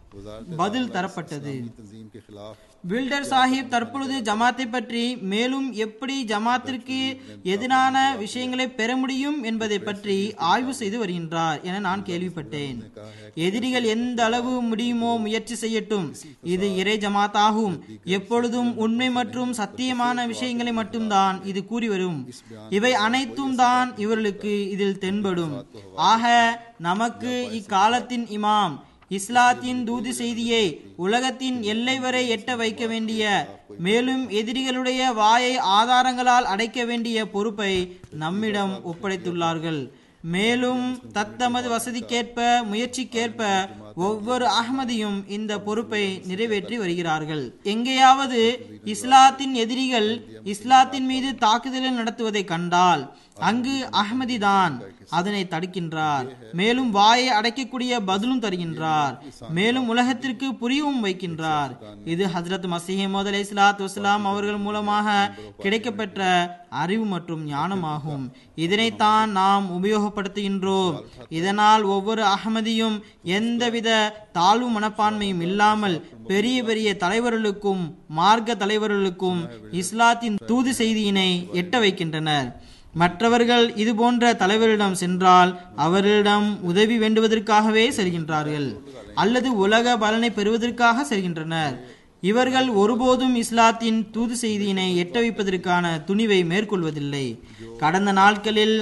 பதில் தரப்பட்டது तंजीम के खिलाफ பில்டர் சாஹிப் தற்பொழுது ஜமாத்தை பற்றி மேலும் எப்படி ஜமாத்திற்கு எதிரான விஷயங்களை பெற முடியும் என்பதை பற்றி ஆய்வு செய்து வருகின்றார் என நான் கேள்விப்பட்டேன் எதிரிகள் எந்த அளவு முடியுமோ முயற்சி செய்யட்டும் இது இறை ஜமாத்தாகும் எப்பொழுதும் உண்மை மற்றும் சத்தியமான விஷயங்களை மட்டும்தான் இது கூறி வரும் இவை அனைத்தும் தான் இவர்களுக்கு இதில் தென்படும் ஆக நமக்கு இக்காலத்தின் இமாம் இஸ்லாத்தின் தூது செய்தியை உலகத்தின் எல்லை வரை எட்ட வைக்க வேண்டிய மேலும் எதிரிகளுடைய வாயை ஆதாரங்களால் அடைக்க வேண்டிய பொறுப்பை நம்மிடம் ஒப்படைத்துள்ளார்கள் மேலும் தத்தமது வசதிக்கேற்ப முயற்சிக்கேற்ப ஒவ்வொரு அகமதியும் இந்த பொறுப்பை நிறைவேற்றி வருகிறார்கள் எங்கேயாவது இஸ்லாத்தின் எதிரிகள் இஸ்லாத்தின் மீது தாக்குதலை நடத்துவதை கண்டால் அங்கு அகமதி தான் அதனை தடுக்கின்றார் மேலும் வாயை அடைக்கக்கூடிய பதிலும் தருகின்றார் மேலும் உலகத்திற்கு புரியவும் வைக்கின்றார் இது ஹஜரத் மசீஹமது அலை இஸ்லாத் வஸ்லாம் அவர்கள் மூலமாக கிடைக்கப்பெற்ற அறிவு மற்றும் ஞானமாகும் இதனைத்தான் நாம் உபயோகப்படுத்துகின்றோம் இதனால் ஒவ்வொரு அகமதியும் எந்தவித தாழ்வு மனப்பான்மையும் இல்லாமல் பெரிய பெரிய தலைவர்களுக்கும் மார்க்க தலைவர்களுக்கும் இஸ்லாத்தின் தூது செய்தியினை எட்ட வைக்கின்றனர் மற்றவர்கள் இது போன்ற தலைவரிடம் சென்றால் அவர்களிடம் உதவி வேண்டுவதற்காகவே செல்கின்றார்கள் அல்லது உலக பலனை பெறுவதற்காக செல்கின்றனர் இவர்கள் ஒருபோதும் இஸ்லாத்தின் தூது செய்தியினை எட்ட வைப்பதற்கான துணிவை மேற்கொள்வதில்லை கடந்த நாட்களில்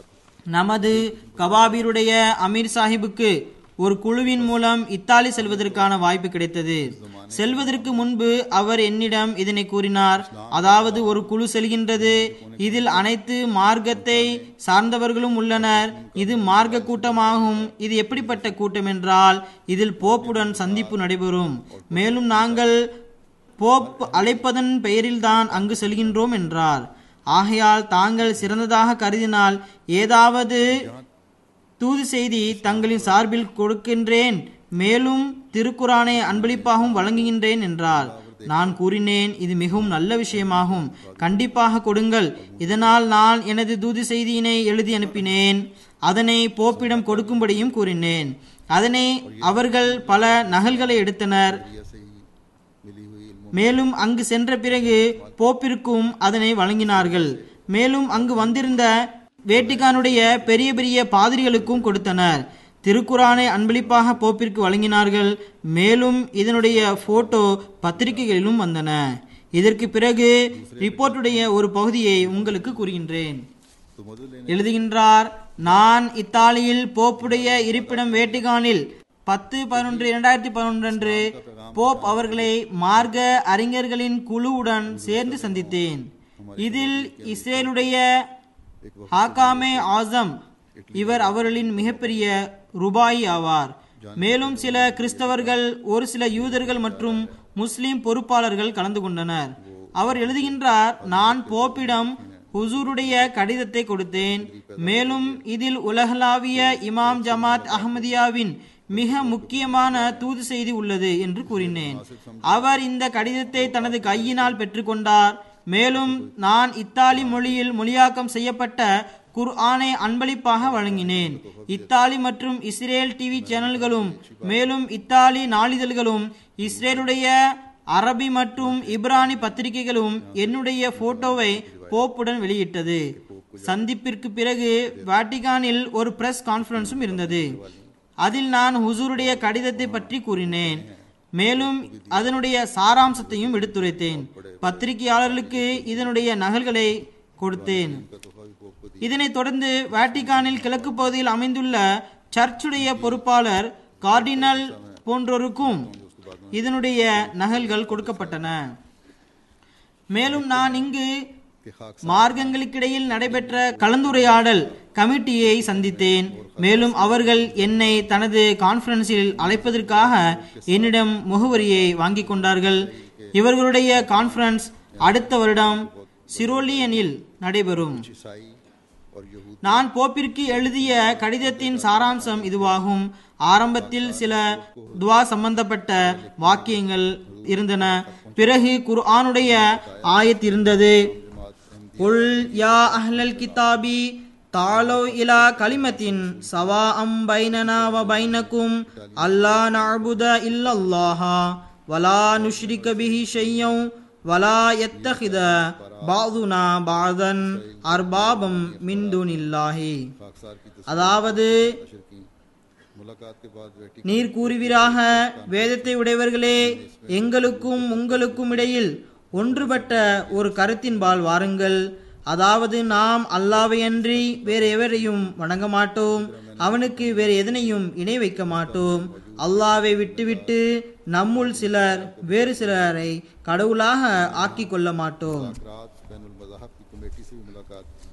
நமது கபாபீருடைய அமீர் சாஹிபுக்கு ஒரு குழுவின் மூலம் இத்தாலி செல்வதற்கான வாய்ப்பு கிடைத்தது செல்வதற்கு முன்பு அவர் என்னிடம் இதனை கூறினார் அதாவது ஒரு குழு செல்கின்றது இதில் அனைத்து மார்க்கத்தை சார்ந்தவர்களும் உள்ளனர் இது மார்க்க கூட்டமாகும் இது எப்படிப்பட்ட கூட்டம் என்றால் இதில் போப்புடன் சந்திப்பு நடைபெறும் மேலும் நாங்கள் போப் அழைப்பதன் பெயரில்தான் அங்கு செல்கின்றோம் என்றார் ஆகையால் தாங்கள் சிறந்ததாக கருதினால் ஏதாவது தூது செய்தி தங்களின் சார்பில் கொடுக்கின்றேன் மேலும் திருக்குரானை அன்பளிப்பாகவும் வழங்குகின்றேன் என்றார் நான் கூறினேன் இது மிகவும் நல்ல விஷயமாகும் கண்டிப்பாக கொடுங்கள் இதனால் நான் எனது தூது செய்தியினை எழுதி அனுப்பினேன் அதனை போப்பிடம் கொடுக்கும்படியும் கூறினேன் அதனை அவர்கள் பல நகல்களை எடுத்தனர் से ही मिली हुई इल्मों மேலும் அங்கு சென்ற பிறகு போப்பிற்கும் அதனை வழங்கினார்கள் மேலும் அங்கு வந்திருந்த வேட்டிகானுடைய பெரிய பெரிய பாதிரிகளுக்கும் கொடுத்தனர் திருக்குரானை அன்பளிப்பாக போப்பிற்கு வழங்கினார்கள் மேலும் இதனுடைய போட்டோ பத்திரிகைகளிலும் வந்தன இதற்கு பிறகு ரிப்போர்ட்டுடைய ஒரு பகுதியை உங்களுக்கு கூறுகின்றேன் तो मदद लेने எழுதுகின்றார் நான் இத்தாலியில் போப்புடைய இருப்பிடம் வேட்டிகானில் பத்து பதினொன்று இரண்டாயிரத்தி பதினொன்று அன்று போப் அவர்களை மார்க்க அறிஞர்களின் குழுவுடன் சேர்ந்து சந்தித்தேன் இதில் இஸ்ரேலுடைய ஹாகாமே ஆசம் இவர் அவர்களின் மிகப்பெரிய ருபாயி ஆவார் மேலும் சில கிறிஸ்தவர்கள் ஒரு சில யூதர்கள் மற்றும் முஸ்லிம் பொறுப்பாளர்கள் கலந்து கொண்டனர் அவர் எழுதுகின்றார் நான் போப்பிடம் ஹுசூருடைய கடிதத்தை கொடுத்தேன் மேலும் இதில் உலகளாவிய இமாம் ஜமாத் அஹ்மதியாவின் மிக முக்கியமான தூது செய்தி உள்ளது என்று கூறினேன் அவர் இந்த கடிதத்தை தனது கையினால் பெற்றுக்கொண்டார் மேலும் நான் இத்தாலி மொழியில் மொழியாக்கம் செய்யப்பட்ட குர்ஆனை அன்பளிப்பாக வழங்கினேன் இத்தாலி மற்றும் இஸ்ரேல் டிவி சேனல்களும் மேலும் இத்தாலி நாளிதழ்களும் இஸ்ரேலுடைய அரபி மற்றும் இப்ரானி பத்திரிகைகளும் என்னுடைய போட்டோவை போப்புடன் வெளியிட்டது சந்திப்பிற்கு பிறகு வாட்டிகானில் ஒரு பிரஸ் கான்ஃபரன்ஸும் இருந்தது அதில் நான் ஹுசூருடைய கடிதத்தை பற்றி கூறினேன் மேலும் அதனுடைய சாராம்சத்தையும் எடுத்துரைத்தேன் பத்திரிகையாளர்களுக்கு இதனுடைய நகல்களை கொடுத்தேன் இதனைத் தொடர்ந்து வாட்டிகானில் கிழக்கு பகுதியில் அமைந்துள்ள சர்ச்சுடைய பொறுப்பாளர் கார்டினல் போன்றோருக்கும் இதனுடைய நகல்கள் கொடுக்கப்பட்டன மேலும் நான் இங்கு மார்க்கங்களுக்கிடையில் நடைபெற்ற கலந்துரையாடல் கமிட்டியை சந்தித்தேன் மேலும் அவர்கள் என்னை தனது கான்ஃபரன்ஸில் அழைப்பதற்காக என்னிடம் முகவரியை வாங்கிக் கொண்டார்கள் இவர்களுடைய கான்ஃபரன்ஸ் அடுத்த வருடம் சிரோலியனில் நடைபெறும் ईसाई और यहूद நான் போப்பிற்கு எழுதிய கடிதத்தின் சாராம்சம் இதுவாகும் ஆரம்பத்தில் சில துவா சம்பந்தப்பட்ட வாக்கியங்கள் இருந்தன பிறகு குர்ஆனுடைய ஆயத் இருந்தது குல் யா அஹ்லல் கிதாபி தாலோ இலா கலிமத்தின் சவா அம் பைனனா வ பைனக்கும் அல்லா நஅபுத இல்லல்லாஹா வலா நுஷ்ரிக பிஹி ஷையம் வலா யத்தஹித பாதுனா பாதன் அர்பாபம் மின் துனில்லாஹி खाकसार की அதாவது तस्वीर की मुलाकात के बाद बेटी நீர் கூறுவீராக வேதத்தை உடையவர்களே எங்களுக்கும் உங்களுக்கும் இடையில் ஒன்றுபட்ட ஒரு கருத்தின்பால் வாருங்கள் அதாவது நாம் அல்லாவை அன்றி வேறு எவரையும் வணங்க மாட்டோம் அவனுக்கு வேறு எதனையும் இணை வைக்க மாட்டோம் அல்லாவை விட்டுவிட்டு நம்முள் சிலர் வேறு சிலரை கடவுளாக ஆக்கிக் கொள்ள மாட்டோம் रात बैनुल मज़ाहब की कमेटी से भी मुलाकात की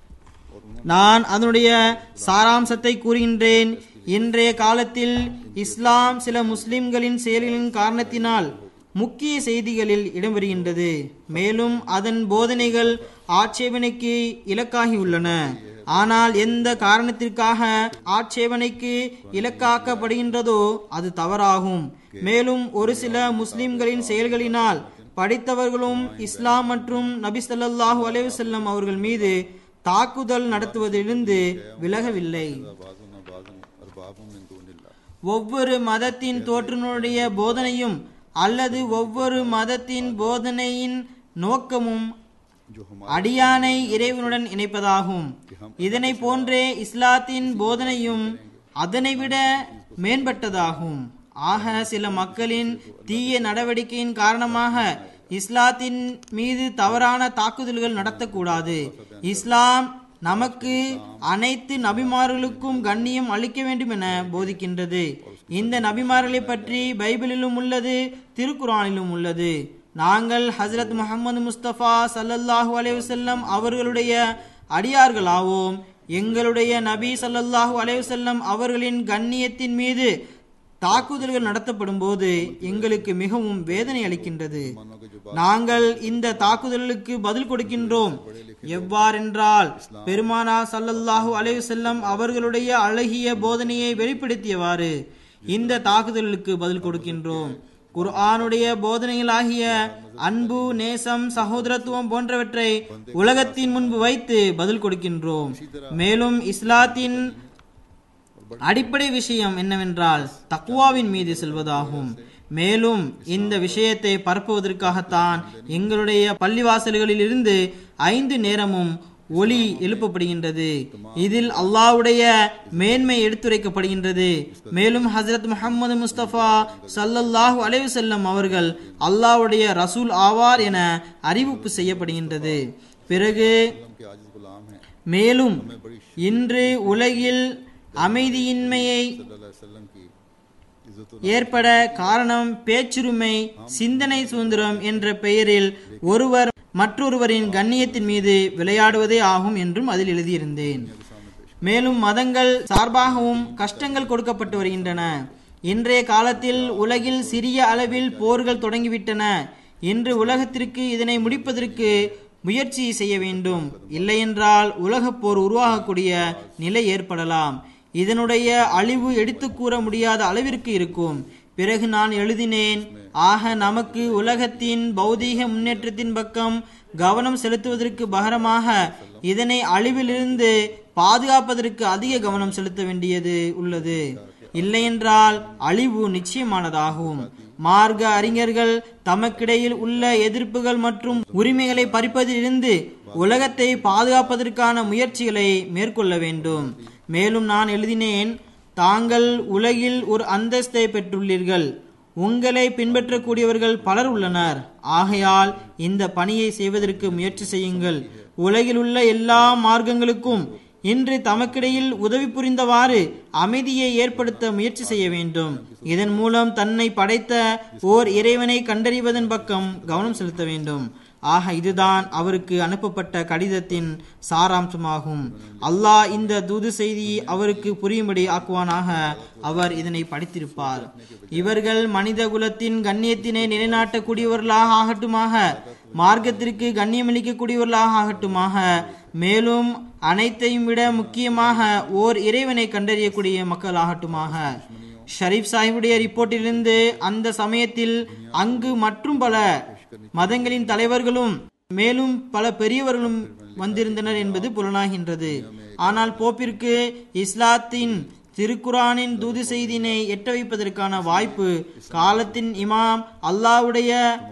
और उन्होंने நான் அதனுடைய சாராம்சத்தை கூறுகின்றேன் இன்றைய காலத்தில் இஸ்லாம் சில முஸ்லிம்களின் செயல்களின் காரணத்தினால் முக்கிய செய்திகளில் இடம்பெறுகின்றது மேலும் அதன் போதனைகள் ஆட்சேபனைக்கு இலக்காகியுள்ளன ஆனால் எந்த காரணத்திற்காக ஆட்சேபனைக்கு இலக்காக்கப்படுகின்றதோ அது தவறாகும் மேலும் ஒரு சில முஸ்லிம்களின் செயல்களினால் படித்தவர்களும் இஸ்லாம் மற்றும் நபி ஸல்லல்லாஹு அலைஹி வஸல்லம் அவர்கள் மீது தாக்குதல் நடத்துவதிலிருந்து விலகவில்லை बाजुन बाजुन अरबाबुम मिन दूनिल्लाह ஒவ்வொரு மதத்தின் தோற்றினுடைய போதனையும் அல்லது ஒவ்வொரு மதத்தின் போதனையின் நோக்கமும் जो हमारे அடியானை இறைவனுடன் இணைப்பதாகும் இதனை போன்றே இஸ்லாத்தின் போதனையும் அதனைவிட மேம்பட்டதாகும் ஆக சில மக்களின் தீய நடவடிக்கையின் காரணமாக இஸ்லாத்தின் மீது தவறான தாக்குதல்கள் நடத்தக்கூடாது இஸ்லாம் நமக்கு அனைத்து நபிமார்களுக்கும் கண்ணியம் அளிக்க வேண்டும் என போதிக்கின்றது இந்த நபிமார்களை பற்றி பைபிளிலும் உள்ளது திருக்குரானிலும் உள்ளது நாங்கள் ஹசரத் முகமது முஸ்தபா சல்லல்லாஹு அலைஹி வஸல்லம் அவர்களுடைய அடியார்களாவோம் எங்களுடைய நபி ஸல்லல்லாஹு அலைஹி வஸல்லம் அவர்களின் கண்ணியத்தின் மீது தாக்குதல்கள் நடத்தப்படும் போது எங்களுக்கு மிகவும் வேதனை அளிக்கின்றது நாங்கள் இந்த தாக்குதலுக்கு பதில் கொடுக்கின்றோம் எவ்வாறென்றால் பெருமானா சல்லல்லாஹு அலைஹி வஸல்லம் அவர்களுடைய அழகிய போதனையை வெளிப்படுத்தியவாறு இந்த தாக்குதலுக்கு பதில் கொடுக்கின்றோம் குர்ஆனுடைய போதனைகளாகிய அன்பு நேசம் சகோதரத்துவம் போன்றவற்றை உலகத்தின் முன்பு வைத்து பதில் கொடுக்கின்றோம் மேலும் இஸ்லாத்தின் அடிப்படை விஷயம் என்னவென்றால் தக்குவாவின் மீது செல்வதாகும் மேலும் இந்த விஷயத்தை பரப்புவதற்காகத்தான் எங்களுடைய பள்ளிவாசல்களில் இருந்து ஐந்து நேரமும் ஒளி எழுப்பப்படுகின்றது இதில் அல்லாஹ்வுடைய மேன்மை எடுத்துரைக்கப்படுகின்றது மேலும் ஹசரத் முஹம்மது முஸ்தபா சல்லல்லாஹு அலைஹி வஸல்லம் அவர்கள் அல்லாஹ்வுடைய ரசூல் ஆவார் என அறிவிப்பு செய்யப்படுகின்றது பிறகு के आजिज गुलाम हैं மேலும் இன்று உலகில் அமைதியின்மையை सल्लल्लाहु अलैहि वसल्लम की इज्जत ஏற்பட காரணம் பேச்சுரிமை சிந்தனை சுதந்திரம் என்ற பெயரில் ஒருவர் மற்றொருவரின் கண்ணியத்தின் மீது விளையாடுவதே ஆகும் என்றும் அதில் எழுதியிருந்தேன் மேலும் மதங்கள் சார்பாகவும் கஷ்டங்கள் கொடுக்கப்பட்டு வருகின்றன இன்றைய காலத்தில் உலகில் சிறிய அளவில் போர்கள் தொடங்கிவிட்டன இன்று உலகத்திற்கு இதனை முடிப்பதற்கு முயற்சி செய்ய வேண்டும் இல்லையென்றால் உலகப் போர் உருவாகக்கூடிய நிலை ஏற்படலாம் இதனுடைய அழிவு எடுத்து கூற முடியாத அளவிற்கு இருக்கும் பிறகு நான் எழுதினேன் ஆக நமக்கு உலகத்தின் பௌதீக முன்னேற்றத்தின் பக்கம் கவனம் செலுத்துவதற்கு பகரமாக இதனை அழிவிலிருந்து பாதுகாப்பதற்கு அதிக கவனம் செலுத்த வேண்டியது உள்ளது இல்லையென்றால் அழிவு நிச்சயமானதாகும் மார்க்க அறிஞர்கள் தமக்கிடையில் உள்ள எதிர்ப்புகள் மற்றும் உரிமைகளை பறிப்பதிலிருந்து உலகத்தை பாதுகாப்பதற்கான முயற்சிகளை மேற்கொள்ள வேண்டும் மேலும் நான் எழுதினேன் தாங்கள் உலகில் ஒரு அந்தஸ்தை பெற்றுள்ளீர்கள் உங்களை பின்பற்றக்கூடியவர்கள் பலர் உள்ளனர் ஆகையால் இந்த பணியை செய்வதற்கு முயற்சி செய்யுங்கள் உலகில் உள்ள எல்லா மார்க்கங்களுக்கும் இன்று தமக்கிடையில் உதவி புரிந்தவாறு அமைதியை ஏற்படுத்த முயற்சி செய்ய வேண்டும் இதன் மூலம் தன்னை படைத்த ஓர் இறைவனை கண்டறிவதன் பக்கம் கவனம் செலுத்த வேண்டும் ஆக இதுதான் அவருக்கு அனுப்பப்பட்ட கடிதத்தின் சாராம்சமாகும் அல்லாஹ் இந்த தூது செய்தியை அவருக்கு புரியும்படி ஆக்குவானாக அவர் இதனை படித்திருப்பார் இவர்கள் மனித குலத்தின் கண்ணியத்தினை நிலைநாட்டக்கூடியவர்களாக ஆகட்டுமாக மார்க்கத்திற்கு கண்ணியமளிக்கக்கூடியவர்களாக ஆகட்டுமாக மேலும் அனைத்தையும் விட முக்கியமாக ஓர் இறைவனை கண்டறியக்கூடிய மக்கள் ஆகட்டுமாக ஷரீப் சாஹிபுடைய ரிப்போர்ட்டிலிருந்து அந்த சமயத்தில் அங்கு மற்றும் பல மதங்களின் தலைவர்களும் மேலும் பல பெரியவர்களும் வந்திருந்தனர் என்பது புலனாகின்றது ஆனால் போப்பிற்கு இஸ்லாத்தின் திருக்குரானின் தூது செய்தினை எட்ட வைப்பதற்கான வாய்ப்பு காலத்தின் இமாம் அல்லாவுடைய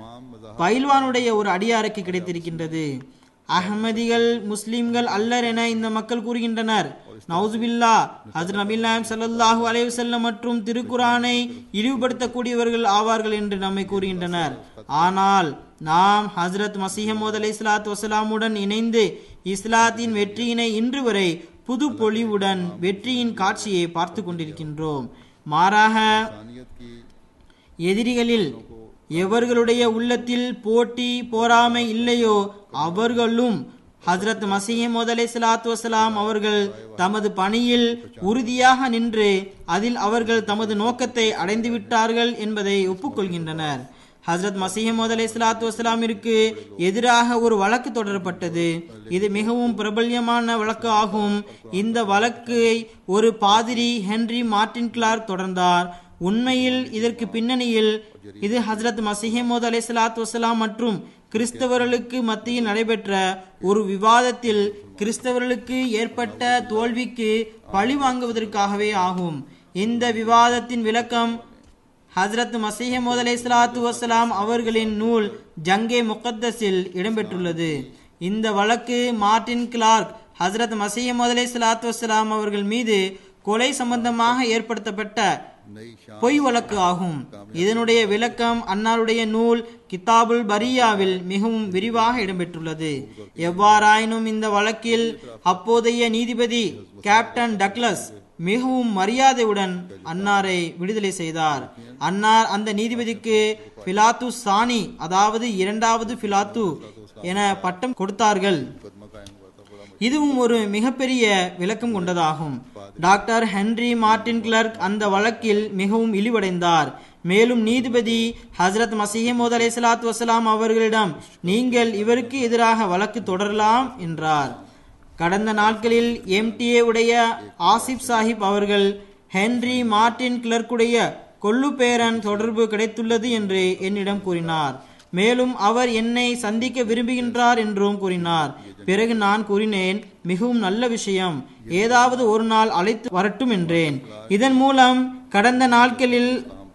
பைல்வானுடைய ஒரு அடியாருக்கு கிடைத்திருக்கின்றது அகமதிகள் முஸ்லிம்கள் அல்லர் என இந்த மக்கள் கூறுகின்றனர் நவுசுபில்லா ஹசரத் நபில் நாயம் ஸல்லல்லாஹு அலைஹி வஸல்லம் மற்றும் திருக்குரானை இழிவுபடுத்தக்கூடியவர்கள் ஆவார்கள் என்று நம்மை கூறுகின்றனர் ஆனால் நாம் ஹசரத் மசீஹமோத் அலை இஸ்லாத் வசலாமுடன் இணைந்து இஸ்லாத்தின் வெற்றியினை இன்று வரை புது பொலிவுடன் வெற்றியின் காட்சியை பார்த்து கொண்டிருக்கின்றோம் மாறாக इंसानियत की எதிரிகளில் எவர்களுடைய உள்ளத்தில் போட்டி போராமை இல்லையோ அவர்களும் ஹஜ்ரத் மசீமோத் அலை சலாத்து வசலாம் அவர்கள் தமது பணியில் உறுதியாக நின்று அதில் அவர்கள் தமது நோக்கத்தை அடைந்து விட்டார்கள் என்பதை ஒப்புக்கொள்கின்றனர் ஹஜ்ரத் மசீமோத் அலை சலாத்து வசலாமிற்கு எதிராக ஒரு வழக்கு தொடரப்பட்டது இது மிகவும் பிரபல்யமான வழக்கு ஆகும் இந்த வழக்கை ஒரு பாதிரி ஹென்றி மார்டின் கிளார்க் தொடர்ந்தார் உண்மையில் இதற்கு பின்னணியில் இது ஹஜ்ரத் மசிஹமோத் அலை சலாத் வசலாம் மற்றும் கிறிஸ்தவர்களுக்கு மத்தியில் நடைபெற்ற ஒரு விவாதத்தில் கிறிஸ்தவர்களுக்கு ஏற்பட்ட தோல்விக்கு பழி வாங்குவதற்காகவே ஆகும் இந்த விவாதத்தின் விளக்கம் ஹஜ்ரத் மசீஹமோத் அலை சலாத்து வசலாம் அவர்களின் நூல் ஜங்கே முகத்தஸில் இடம்பெற்றுள்ளது இந்த வழக்கு மார்டின் கிளார்க் ஹஜ்ரத் மசீஹமோத் அலை சலாத்து வசலாம் அவர்கள் மீது கொலை சம்பந்தமாக ஏற்படுத்தப்பட்ட नई शान பொய் வழக்கு ஆகும் இதனுடைய விளக்கம் அன்னாருடைய நூல் கிதாபுல் பரியாவில் மிகவும் விரிவாக இடம்பெற்றுள்ளது எவ்வாறாயினும் இந்த வழக்கில் அப்போதைய நீதிபதி கேப்டன் டக்ளஸ் மிகவும் மரியாதையுடன் அன்னாரை விடுதலை செய்தார் அன்னார் அந்த நீதிபதிக்கு பிலாத்து சானி அதாவது இரண்டாவது பிலாத்து என பட்டம் கொடுத்தார்கள் मुकदमा कायम हुआ था बड़ा இதுவும் ஒரு மிகப்பெரிய விளக்கம் கொண்டதாகும் டாக்டர் ஹென்றி மார்டின் கிளர்க் அந்த வழக்கில் மிகவும் இழிவடைந்தார் மேலும் நீதிபதி ஹசரத் மசீமோத் அலை சலாத்து வசலாம் அவர்களிடம் நீங்கள் இவருக்கு எதிராக வழக்கு தொடரலாம் என்றார் கடந்த நாட்களில் எம்டிஏ உடைய ஆசிப் சாஹிப் அவர்கள் ஹென்றி மார்டின் கிளர்க்குடைய கொள்ளுப்பேரன் தொடர்பு கிடைத்துள்ளது என்று என்னிடம் கூறினார் மேலும் அவர் என்னை சந்திக்க விரும்புகின்றார் என்றும் கூறினார் பிறகு நான் கூறினேன் மிகவும் நல்ல விஷயம் ஏதாவது ஒரு நாள் அழைத்து வரட்டும் என்றேன் இதன் மூலம் கடந்த நாட்களில்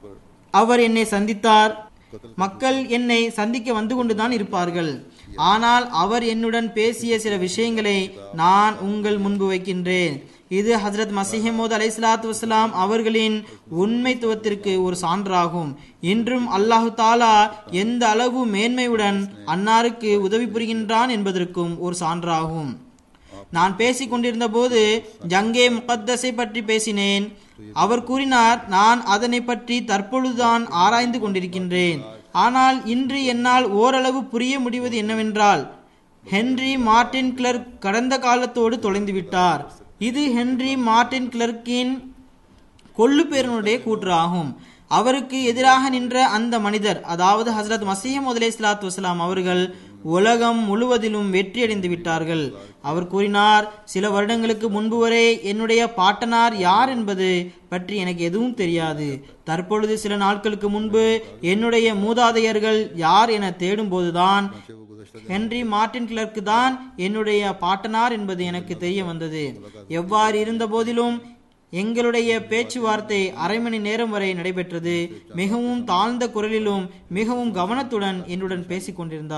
அவர் என்னை சந்தித்தார் மக்கள் என்னை சந்திக்க வந்து கொண்டுதான் இருப்பார்கள் ஆனால் அவர் என்னுடன் பேசிய சில விஷயங்களை நான் உங்கள் முன்பு வைக்கின்றேன் இது ஹஜரத் மசிஹமோத் அலை சலாத்து வசலாம் அவர்களின் உண்மைத்துவத்திற்கு ஒரு சான்றாகும் இன்றும் அல்லாஹு தாலா எந்த அளவு மேன்மையுடன் அன்னாருக்கு உதவி புரிகின்றான் என்பதற்கும் ஒரு சான்றாகும் நான் பேசிக் கொண்டிருந்த போது ஜங்கே முகத்தஸை பற்றி பேசினேன் அவர் கூறினார் நான் அதனை பற்றி தற்பொழுதுதான் ஆராய்ந்து கொண்டிருக்கின்றேன் ஆனால் இன்று என்னால் ஓரளவு புரிய முடிவது என்னவென்றால் ஹென்றி மார்டின் கிளர்க் கடந்த காலத்தோடு தொலைந்து விட்டார் இது ஹென்றி மார்டின் கிளர்க்கின் கொள்ளுப்பேரனுடைய கூற்று ஆகும் அவருக்கு எதிராக நின்ற அந்த மனிதர் அதாவது ஹசரத் மசீம் முதலே இஸ்லாத்து வசலாம் அவர்கள் உலகம் முழுவதிலும் வெற்றியடைந்து விட்டார்கள் அவர் கூறினார் சில வருடங்களுக்கு முன்பு வரை என்னுடைய பாட்டனார் யார் என்பது பற்றி எனக்கு எதுவும் தெரியாது தற்பொழுது சில நாட்களுக்கு முன்பு என்னுடைய மூதாதையர்கள் யார் என தேடும்போதுதான் ஹென்றி மார்டின் கிளர்க்கு தான் என்னுடைய பாட்டனார் என்பது எனக்கு தெரிய வந்தது எவ்வாறு இருந்த போதிலும் எங்களுடைய பேச்சுவார்த்தை அரை மணி நேரம் வரை நடைபெற்றது மிகவும் தாழ்ந்த குரலிலும் மிகவும் கவனத்துடன் என்னுடன் பேசிக் கொண்டிருந்தார்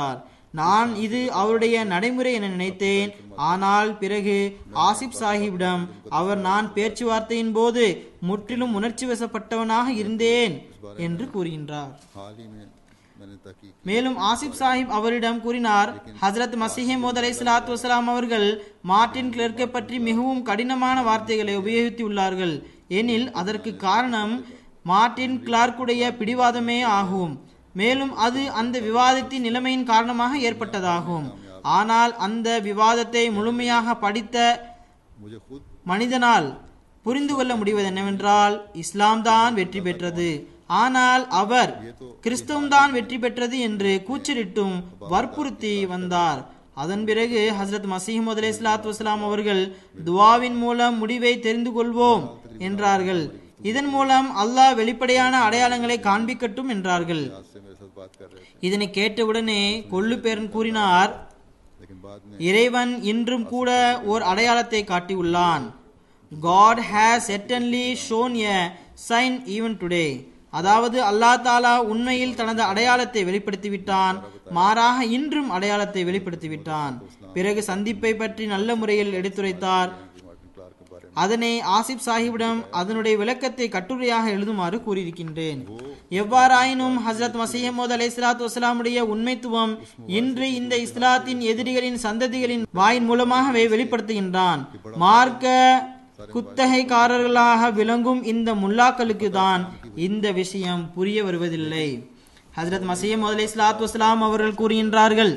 நான் இது அவருடைய நடைமுறை என நினைத்தேன் ஆனால் பிறகு ஆசிப் சாஹிப்பிடம் அவர் நான் பேச்சுவார்த்தையின் போது முற்றிலும் உணர்ச்சி வசப்பட்டவனாக இருந்தேன் என்று கூறுகின்றார் हाल ही में मैंने तहकीक மேலும் ஆசிப் சாஹிப் அவரிடம் கூறினார் ஹசரத் மசீஹே மோத் அலை சலாத்து வசலாம் அவர்கள் மார்ட்டின் கிளர்க்கை பற்றி மிகவும் கடினமான வார்த்தைகளை உபயோகித்துள்ளார்கள் எனில் அதற்கு காரணம் மார்ட்டின் கிளார்க்குடைய பிடிவாதமே ஆகும் மேலும் அது அந்த விவாதத்தின் நிலைமையின் காரணமாக ஏற்பட்டதாகும் ஆனால் அந்த விவாதத்தை முழுமையாக படித்த मुझे खुद மனிதனால் புரிந்து கொள்ள முடிவது என்னவென்றால் இஸ்லாம் தான் வெற்றி பெற்றது ஆனால் அவர் கிறிஸ்தவம் தான் வெற்றி பெற்றது என்று கூச்சலிட்டும் வற்புறுத்தி வந்தார் அதன் பிறகு ஹசரத் மசீஹ் அலை இஸ்லாத்து வஸ்லாம் அவர்கள் துவாவின் மூலம் முடிவை தெரிந்து கொள்வோம் என்றார்கள் இதன் மூலம் அல்லாஹ் வெளிப்படையான அடையாளங்களை காண்பிக்கட்டும் என்றார்கள் आज से मेरे साथ बात कर रहे थे இதனை கேட்டவுடனே கொள்ளு பேரன் கூறினார் लेकिन बाद में இறைவன் இன்றும் கூட ஓர் அடையாளத்தை காட்டியுள்ளான் God has certainly shown a sign even today அதாவது அல்லாஹ் தாலா உண்மையில் தனது அடையாளத்தை வெளிப்படுத்தி விட்டான் மாறாக இன்றும் அடையாளத்தை வெளிப்படுத்தி விட்டான் பிறகு சந்திப்பை பற்றி நல்ல முறையில் எடுத்துரைத்தார் मार्टिन क्लार्क के बारे அதனை ஆசிப் சாஹிபிடம் அதனுடைய விளக்கத்தை கட்டுரையாக எழுதுமாறு கூறியிருக்கின்றேன் எவ்வாறாயினும் ஹசரத் மசீமோத் அலை சலாத்து வசலாமுடைய உண்மைத்துவம் இன்று இந்த இஸ்லாத்தின் எதிரிகளின் சந்ததிகளின் வாயின் மூலமாகவே வெளிப்படுத்துகின்றான் மார்க்க குத்தகைக்காரர்களாக விளங்கும் இந்த முல்லாக்களுக்கு தான் இந்த விஷயம் புரிய வருவதில்லை ஹசரத் மசீமோத் அலை சலாத்து வசலாம் அவர்கள் கூறுகின்றார்கள்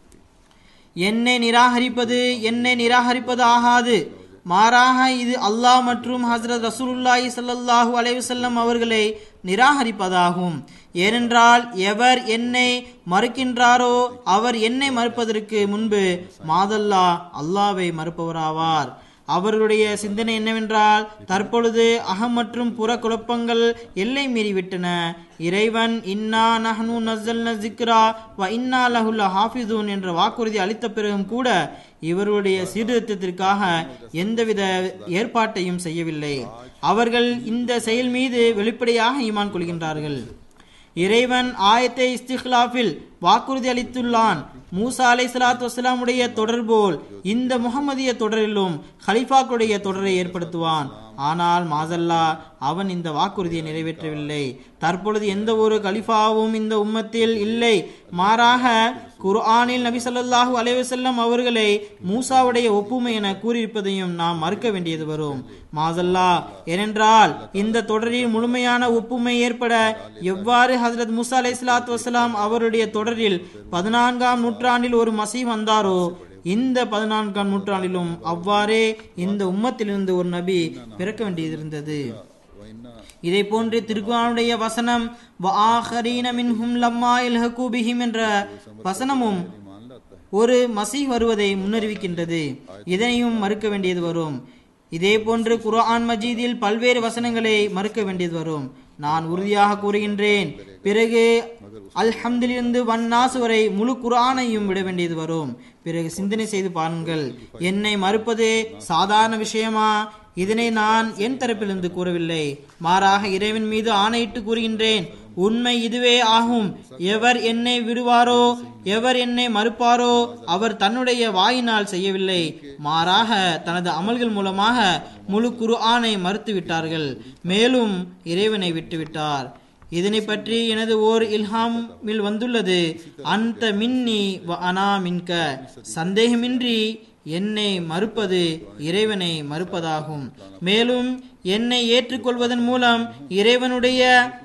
என்னை நிராகரிப்பது என்னை நிராகரிப்பது ஆகாது மாறாக இது அல்லாஹ் மற்றும் ஹசரத் ரசூலுல்லாஹி ஸல்லல்லாஹு அலைஹி வஸல்லம் அவர்களை நிராகரிப்பதாகும் ஏனென்றால் எவர் என்னை மறுக்கின்றாரோ அவர் என்னை மறுப்பதற்கு முன்பு மாதல்லா அல்லாவை மறுப்பவராவார் அவர்களுடைய சிந்தனை என்னவென்றால் தற்பொழுது அகம் மற்றும் புற குழப்பங்கள் எல்லை மீறிவிட்டன இறைவன் இன்னா நஹ்னு நஸ்ஸல்ன ஜிக்ரா வ இன்னா லஹுல் ஹாஃபிதூன் என்ற வாக்குறுதி அளித்த பிறகும் கூட இவருடைய சீர்திருத்தத்திற்காக எந்தவித ஏற்பாட்டையும் செய்யவில்லை அவர்கள் இந்த செயல் மீது வெளிப்படையாக ஈமான் கொள்கின்றார்கள் இறைவன் ஆயத்தை இஸ்திஹ்லாஃபில் வாக்குறுதி அளித்துள்ளான் மூசா அலை சலாத்து வசலாமுடைய தொடர் போல் இந்த முகமதிய தொடரிலும் ஹலிஃபாக்களுடைய தொடரை ஏற்படுத்துவான் ஆனால் மாசல்லா அவன் இந்த வாக்குறுதியை நிறைவேற்றவில்லை தற்பொழுது எந்த ஒரு கலிஃபாவும் இந்த உம்மத்தில் இல்லை மாறாக குர்ஆனில் நபி ஸல்லல்லாஹு அலைஹி வஸல்லம் அவர்களை மூசாவுடைய ஒப்புமை என கூறியிருப்பதையும் நாம் மறுக்க வேண்டியது வரும் மாசல்லா ஏனென்றால் இந்த தொடரில் முழுமையான ஒப்புமை ஏற்பட எவ்வாறு ஹஜரத் மூசா அலைஹிஸ்ஸலாத்து வஸலாம் அவருடைய தொடரில் பதினான்காம் நூற்றாண்டில் ஒரு மசீ வந்தாரோ இந்த பதினான்காம் நூற்றாண்டிலும் அவ்வாறே இந்த உம்மத்திலிருந்து ஒரு நபி பிறக்க வேண்டியிருந்தது वइन्ना இதை போன்று திருக்குறானுடைய வசனம் வஆஹரீன மின்ஹும் லம்மா இல்ஹகு பிஹிம் என்ற வசனமும் मान लाता है ஒரு மசீஹ் வருவதை முன்னறிவிக்கின்றது இதனையும் மறுக்க வேண்டியது வரும் இதே போன்று குர்ஆன் மஜீதில் பல்வேறு வசனங்களை மறுக்க வேண்டியது வரும் நான் உறுதியாக கூறுகின்றேன் பிறகு அல்ஹம்திலிருந்து வன்னாசு வரை முழு குர்ஆனையும் விட வேண்டியது வரும் பிறகு சிந்தனை செய்து பாருங்கள் என்னை மறுப்பது சாதாரண விஷயமா இதனை நான் என் தரப்பிலிருந்து கூறவில்லை மாறாக இறைவன் மீது ஆணையிட்டு கூறுகின்றேன் உண்மை இதுவே ஆகும் எவர் என்னை விடுவாரோ எவர் என்னை மறுப்பாரோ அவர் தன்னுடைய வாயினால் செய்யவில்லை மாறாக தனது அமல்கள் மூலமாக முழு குர்ஆனை மறுத்து விட்டார்கள் மேலும் இறைவனை விட்டுவிட்டார் இதனை பற்றி எனது ஓர் இல்ஹாமில் வந்துள்ளது அந்த மின்னி வ அனா மின்க சந்தேகமின்றி என்னை மறுப்பது இறைவனை மறுப்பதாகும் மேலும் என்னை ஏற்றுக்கொள்வதன் மூலம் இறைவனுடைய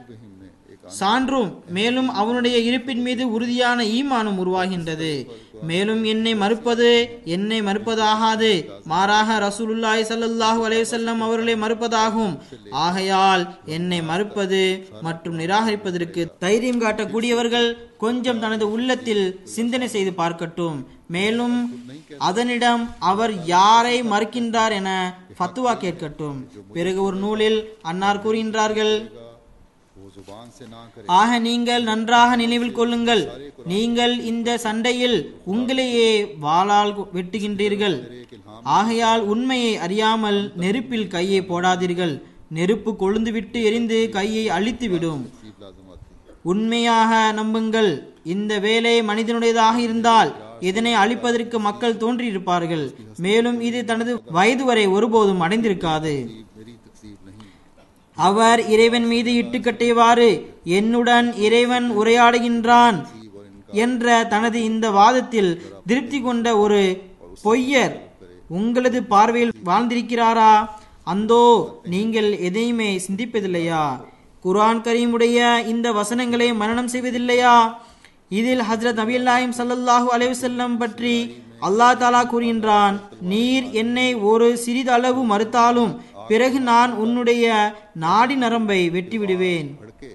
சான்றும் மேலும் அவனுடைய இருப்பின் மீது உறுதியான ஈமானும் உருவாகின்றது மேலும் என்னை மறுப்பது என்னை மறுப்பதாகாது மாறாக ரசூலுல்லாஹி ஸல்லல்லாஹு அலைஹி வஸல்லம் அவர்களை மறுப்பதாகும் ஆகையால் என்னை மறுப்பது மற்றும் நிராகரிப்பதற்கு தைரியம் காட்டக்கூடியவர்கள் கொஞ்சம் தனது உள்ளத்தில் சிந்தனை செய்து பார்க்கட்டும் மேலும் அதனிடம் அவர் யாரை மறுக்கின்றார் என ஃபத்துவா கேட்கட்டும் பிறகு ஒரு நூலில் அன்னார் கூறுகின்றார்கள் वो जुबान से ना करे ஆக நீங்கள் நன்றாக நினைவில் கொள்ளுங்கள் நீங்கள் இந்த சண்டையில் உங்களையே வாளால் வெட்டுகின்றீர்கள் ஆகையால் உண்மையை அறியாமல் நெருப்பில் கையை போடாதீர்கள் நெருப்பு கொழுந்துவிட்டு எரிந்து கையை அழித்துவிடும் तकलीफ लाजम आती है உண்மையாக நம்புங்கள் இந்த வேலை மனிதனுடையதாக இருந்தால் இதனை அழிப்பதற்கு மக்கள் தோன்றியிருப்பார்கள் மேலும் இது தனது வயது வரை ஒருபோதும் அடைந்திருக்காது मेरी तकसीब नहीं அவர் இறைவன் மீது இட்டுக்கட்டியவாறு என்னுடன் இறைவன் உரையாடுகின்றான் என்ற தனது இந்த வாதத்தில் திருப்தி கொண்ட ஒரு பொய்யர் உங்களது பார்வையில் வாழ்ந்திருக்கிறாரா அந்தோ நீங்கள் எதையுமே சிந்திப்பதில்லையா குர்ஆன் கரீமுடைய இந்த வசனங்களை மனனம் செய்வதில்லையா இதில் ஹஜ்ரத் நபியல்லாஹிம் ஸல்லல்லாஹு அலைஹி வஸல்லம் பற்றி அல்லாஹ் தாலா கூறுகின்றான் நீர் என்னை ஒரு சிறிதளவு மறுத்தாலும் பிறகு நான் உன்னுடைய நாடி நரம்பை வெட்டி விடுவேன் भड़के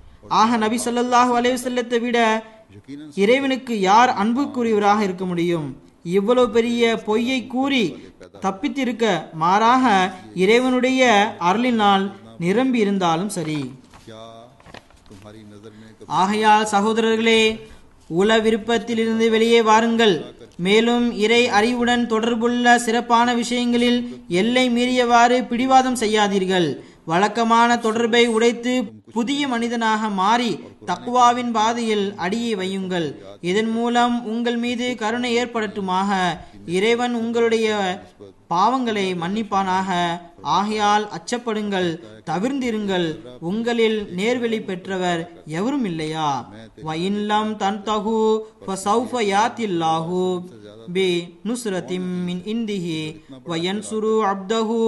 ஆக நபி ஸல்லல்லாஹு அலைஹி வஸல்லத்தை விட यकीनन இறைவனுக்கு யார் அன்புக்குரியவராக இருக்க முடியும் இவ்வளவு பெரிய பொய்யை கூறி தப்பித்திருக்க மாறாக இறைவனுடைய அருளினால் நிரம்பி இருந்தாலும் சரி क्या तुम्हारी नजर में कभी ஆகையால் சகோதரர்களே உல விருப்பத்திலிருந்து வெளியே வாருங்கள் மேலும் இறை அறிவுடன் தொடர்புள்ள சிறப்பான விஷயங்களில் எல்லை மீறியவாறு பிடிவாதம் செய்யாதீர்கள் வழக்கமான தொடர்பை உடைத்து புதிய மனிதனாக மாறி தக்குவாவின் பாதையில் அடியை வையுங்கள் இதன் மூலம் உங்கள் மீது கருணை ஏற்படட்டுமாக இறைவன் உங்களுடைய பாவங்களை மன்னிப்பானாக ஆகையால் அச்சப்படுங்கள் தவிர்ந்திருங்கள் உங்களில் நேர்வெளி பெற்றவர் எவரும் இல்லையா வயின்லம் தன் தகு ஃபசௌஃப யாத்தில்லாஹு பி நுஸ்ரத்திம் மின் இந்திஹி வயன்சுரு அப்தஹு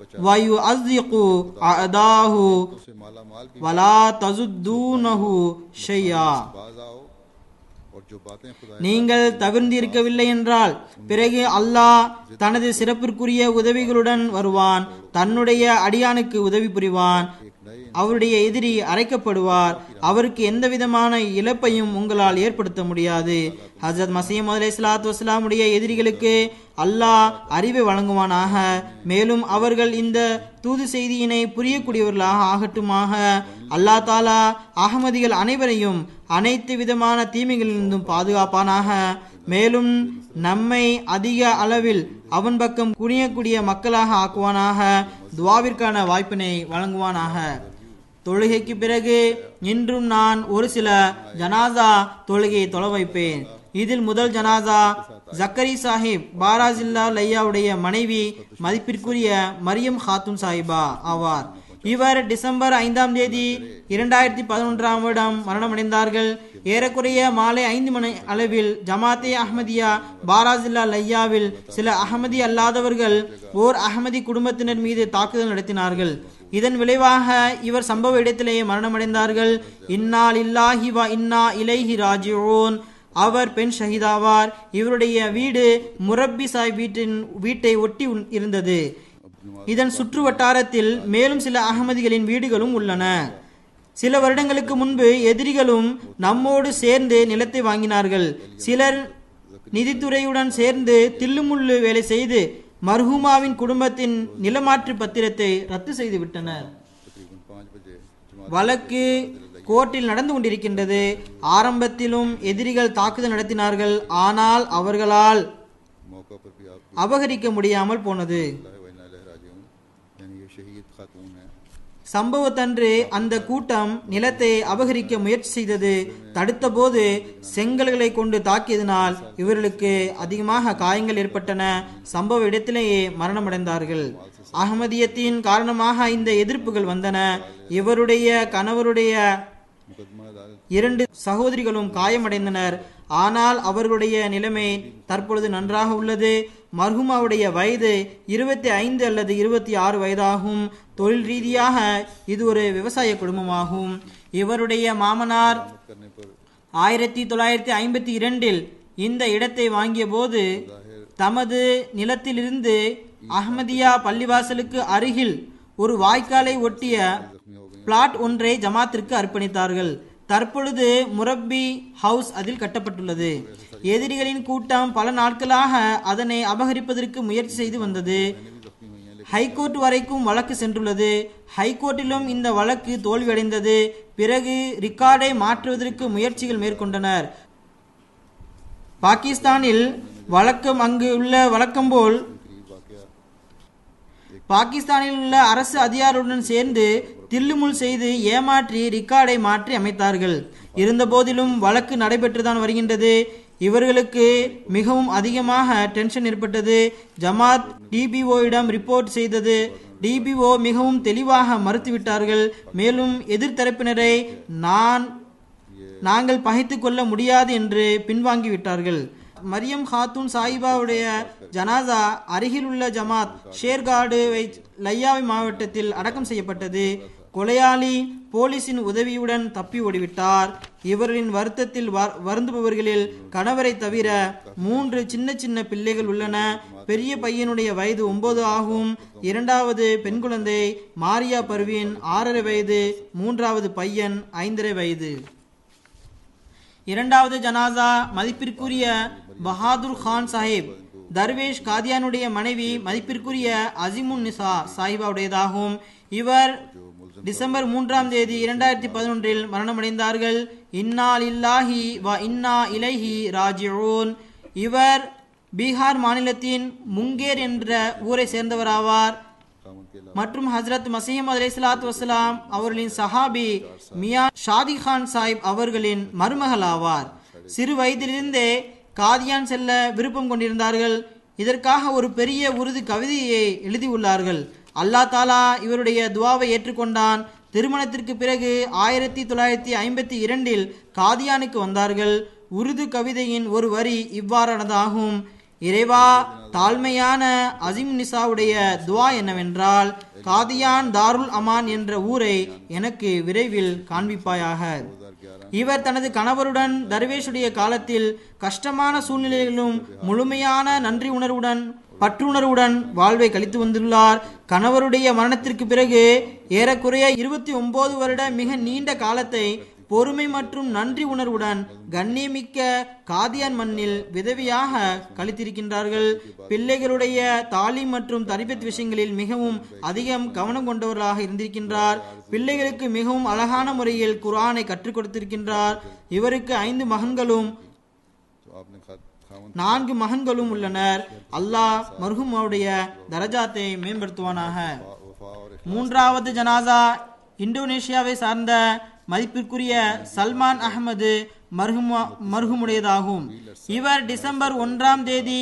வயு அஸ்திகு அதாஹு से माला माल भी வலா தசுத்தூனஹு ஷையா बाज आओ और जो बातें खुदा நீங்கள் தவிர்ந்திருக்கவில்லை என்றால் பிறகு அல்லாஹ் தனது சிறப்பிற்குரிய உதவிகளுடன் வருவான் தன்னுடைய அடியானுக்கு உதவி புரிவான் அவருடைய எதிரி அரைக்கப்படுவார் அவருக்கு எந்த விதமான இழப்பையும் உங்களால் ஏற்படுத்த முடியாது ஹசரத் மசீம் அலை சலாத்து வஸ்லாமுடைய எதிரிகளுக்கு அல்லாஹ் அறிவை வழங்குவானாக மேலும் அவர்கள் இந்த தூது செய்தியினை புரியக்கூடியவர்களாக ஆகட்டுமாக அல்லாஹ் தாலா அகமதிகள் அனைவரையும் அனைத்து விதமான தீமைகளிலிருந்தும் பாதுகாப்பானாக மேலும் நம்மை அதிக அளவில் அவன் பக்கம் குனியக்கூடிய மக்களாக ஆக்குவானாக துவாவிற்கான வாய்ப்பினை வழங்குவானாக தொழுகைக்கு பிறகு இன்றும் நான் ஒரு சில ஜனாசா தொழுகையை தொலை வைப்பேன் இதில் முதல் ஜனாசா ஜக்கரி சாஹிப் பாராஜில்லா லையாவுடைய மனைவி மதிப்பிற்குரிய மரியம் ஹாத்தும் சாஹிபா ஆவார் இவர் டிசம்பர் ஐந்தாம் தேதி இரண்டாயிரத்தி பதினொன்றாம் வருடம் மரணமடைந்தார்கள் ஏறக்குறைய மாலை ஐந்து மணி அளவில் ஜமாத்தே அஹ்மதியா பாராஜில்லா லையாவில் சில அகமதி அல்லாதவர்கள் ஓர் அகமதி குடும்பத்தினர் மீது தாக்குதல் நடத்தினார்கள் இதன் விளைவாக இவர் சம்பவ இடத்திலேயே மரணமடைந்தார்கள் இன்னா இல்லாஹி வ இன்னா இலைஹி ராஜிஓன் அவர் பெண் ஷஹீதாவார் இவருடைய வீடு முரப்பி சாய் வீட்டின் வீட்டை ஒட்டி உன்- இருந்தது இதன் சுற்று வட்டாரத்தில் மேலும் சில அகமதிகளின் வீடுகளும் உள்ளன சில வருடங்களுக்கு முன்பு எதிரிகளும் நம்மோடு சேர்ந்து நிலத்தை வாங்கினார்கள் சிலர் நிதித்துறையுடன் சேர்ந்து தில்லுமுள்ளு வேலை செய்து மர்ஹூமாவின் குடும்பத்தின் நிலமாற்று பத்திரத்தை ரத்து செய்து விட்டனர் तकरीबन पाँच बजे जमात வழக்கு கோர்ட்டில் நடந்து கொண்டிருக்கின்றது ஆரம்பத்திலும் எதிரிகள் தாக்குதல் நடத்தினார்கள் ஆனால் அவர்களால் मौका पर भी आप அபகரிக்க முடியாமல் போனது राजियों यानी ये शहीद खातून है சம்பவத்தன்று அந்த கூட்டம் நிலத்தை அபகரிக்க முயற்சி செய்தது தடுத்தபோது செங்கல்களை கொண்டு தாக்கியதனால் இவர்களுக்கு அதிகமாக காயங்கள் ஏற்பட்டன சம்பவ இடத்திலேயே மரணமடைந்தார்கள் அகமதியத்தின் காரணமாக இந்த எதிர்ப்புகள் வந்தன இவருடைய கணவருடைய मुकदमा अदालत இரண்டு சகோதரிகளும் காயமடைந்தனர் ஆனால் அவர்களுடைய நிலைமை தற்பொழுது நன்றாக உள்ளது மர்ஹுமாவுடைய வயது இருபத்தி ஐந்து அல்லது இருபத்தி ஆறு வயதாகும் தொழில் ரீதியாக இது ஒரு விவசாய குடும்பமாகும் இவருடைய மாமனார் करने पर ஆயிரத்தி தொள்ளாயிரத்தி ஐம்பத்தி இரண்டில் இந்த இடத்தை வாங்கிய போது தமது நிலத்திலிருந்து அஹ்மதியா பள்ளிவாசலுக்கு அருகில் ஒரு வாய்க்காலை ஒட்டிய பிளாட் ஒன்றை ஜமாத்திற்கு அர்ப்பணித்தார்கள் தற்பொழுது முரப்பி ஹவுஸ் அதில் கட்டப்பட்டுள்ளது எதிரிகளின் கூட்டம் பல நாட்களாக அதனை அபகரிப்பதற்கு முயற்சி செய்து வந்தது ஹைகோர்ட் வரைக்கும் வழக்கு சென்றுள்ளது ஹைகோர்ட்டிலும் இந்த வழக்கு தோல்வியடைந்தது பிறகு ரிக்கார்டை மாற்றுவதற்கு முயற்சிகள் மேற்கொண்டனர் பாகிஸ்தானில் வழக்கம் அங்கு உள்ள வழக்கம் போல் பாகிஸ்தானில் உள்ள அரசு அதிகாரியுடன் சேர்ந்து தில்லுமுல் செய்து ஏமாற்றி ரிக்கார்டை மாற்றி அமைத்தார்கள் இருந்தபோதிலும் வழக்கு நடைபெற்றுதான் வருகின்றது இவர்களுக்கு மிகவும் அதிகமாக டென்ஷன் ஏற்பட்டது ஜமாத் டிபிஓயிடம் ரிப்போர்ட் செய்தது டிபிஓ மிகவும் தெளிவாக மறுத்துவிட்டார்கள் மேலும் எதிர்த்தரப்பினரை நான் நாங்கள் பகைத்துக் கொள்ள முடியாது என்று பின்வாங்கி விட்டார்கள் மரியம் ஹாத்தூன் சாயிபாவுடைய ஜனாசா அருகிலுள்ள ஜமாத் ஷேர்காடு லையாவி மாவட்டத்தில் அடக்கம் செய்யப்பட்டது கொலையாளி போலீசின் உதவியுடன் தப்பி ஓடிவிட்டார் இவரின் வருத்தத்தில் வ- வருந்துபவர்களில் கணவரை தவிர மூன்று சின்ன சின்ன பிள்ளைகள் உள்ளன பெரிய பையனுடைய வயது ஒன்பது ஆகும் இரண்டாவது பெண் குழந்தை மாரியா பர்வீன் ஆறரை வயது மூன்றாவது பையன் ஐந்தரை வயது இரண்டாவது ஜனாசா மதிப்பிற்குரிய பஹாதுர் கான் சாஹிப் தர்வேஷ் காதியானுடைய மனைவி மதிப்பிற்குரிய அசிமுன் நிசா சாஹிபாவுடையதாகும் இவர் டிசம்பர் மூன்றாம் தேதி இரண்டாயிரத்தி பதினொன்றில் மரணமடைந்தார்கள் இன்னா லில்லாஹி வ இன்னா இலைஹி ராஜிஊன் இவர் பீகார் மாநிலத்தின் முங்கேர் என்ற ஊரை சேர்ந்தவராவார் खामन के अलावा மற்றும் ஹஜரத் மசீம் அலை சலாத்து வசலாம் அவர்களின் சஹாபி மியா ஷாதி கான் சாஹிப் அவர்களின் மருமகள் ஆவார் சிறு வயதிலிருந்தே காதியான் செல்ல விருப்பம் கொண்டிருந்தார்கள் இதற்காக ஒரு பெரிய உருது கவிதையை எழுதியுள்ளார்கள் அல்லாஹ் தாலா இவருடைய துவாவை ஏற்றுக்கொண்டான் திருமணத்திற்கு பிறகு ஆயிரத்தி தொள்ளாயிரத்தி ஐம்பத்தி இரண்டில் காதியானுக்கு வந்தார்கள் உருது கவிதையின் ஒரு வரி இவ்வாறானதாகும் இறைவா தாழ்மையான அசிம் நிசாவுடைய துவா என்னவென்றால் காதியான் தாருல் அமான் என்ற ஊரை எனக்கு விரைவில் காண்பிப்பாயாக இவர் தனது கணவருடன் தர்வேஷுடைய காலத்தில் கஷ்டமான சூழ்நிலைகளிலும் முழுமையான நன்றி உணர்வுடன் பற்றுணர்வுடன் வாழ்வை கழித்து வந்துள்ளார் கணவருடைய மரணத்திற்கு பிறகு ஏறக்குறைய இருபத்தி ஒன்பது வருட மிக நீண்ட காலத்தை பொறுமை மற்றும் நன்றி உணர்வுடன் கண்ணியமிக்க காதியான் மண்ணில் விதவியாக கழித்திருக்கின்றார்கள் பிள்ளைகளுடைய தாலீம் மற்றும் தரிபத் விஷயங்களில் மிகவும் அதிகம் கவனம் கொண்டவர்களாக இருந்திருக்கின்றார் பிள்ளைகளுக்கு மிகவும் அழகான முறையில் குர்ஆனை கற்றுக் கொடுத்திருக்கின்றார் இவருக்கு ஐந்து மகன்களும் तो आपने खा- खामन நான்கு மகன்களும் உள்ளனர் அல்லாஹ் மர்ஹூமுடைய தரஜாத்தை மேம்படுத்துவானாக वफा और மூன்றாவது ஜனாசா இந்தோனேஷியாவை சார்ந்த மதிப்பிற்குரிய சல்மான் அகமது மர்ஹுமா மர்ஹுமுடையதாகும் இவர் டிசம்பர் ஒன்றாம் தேதி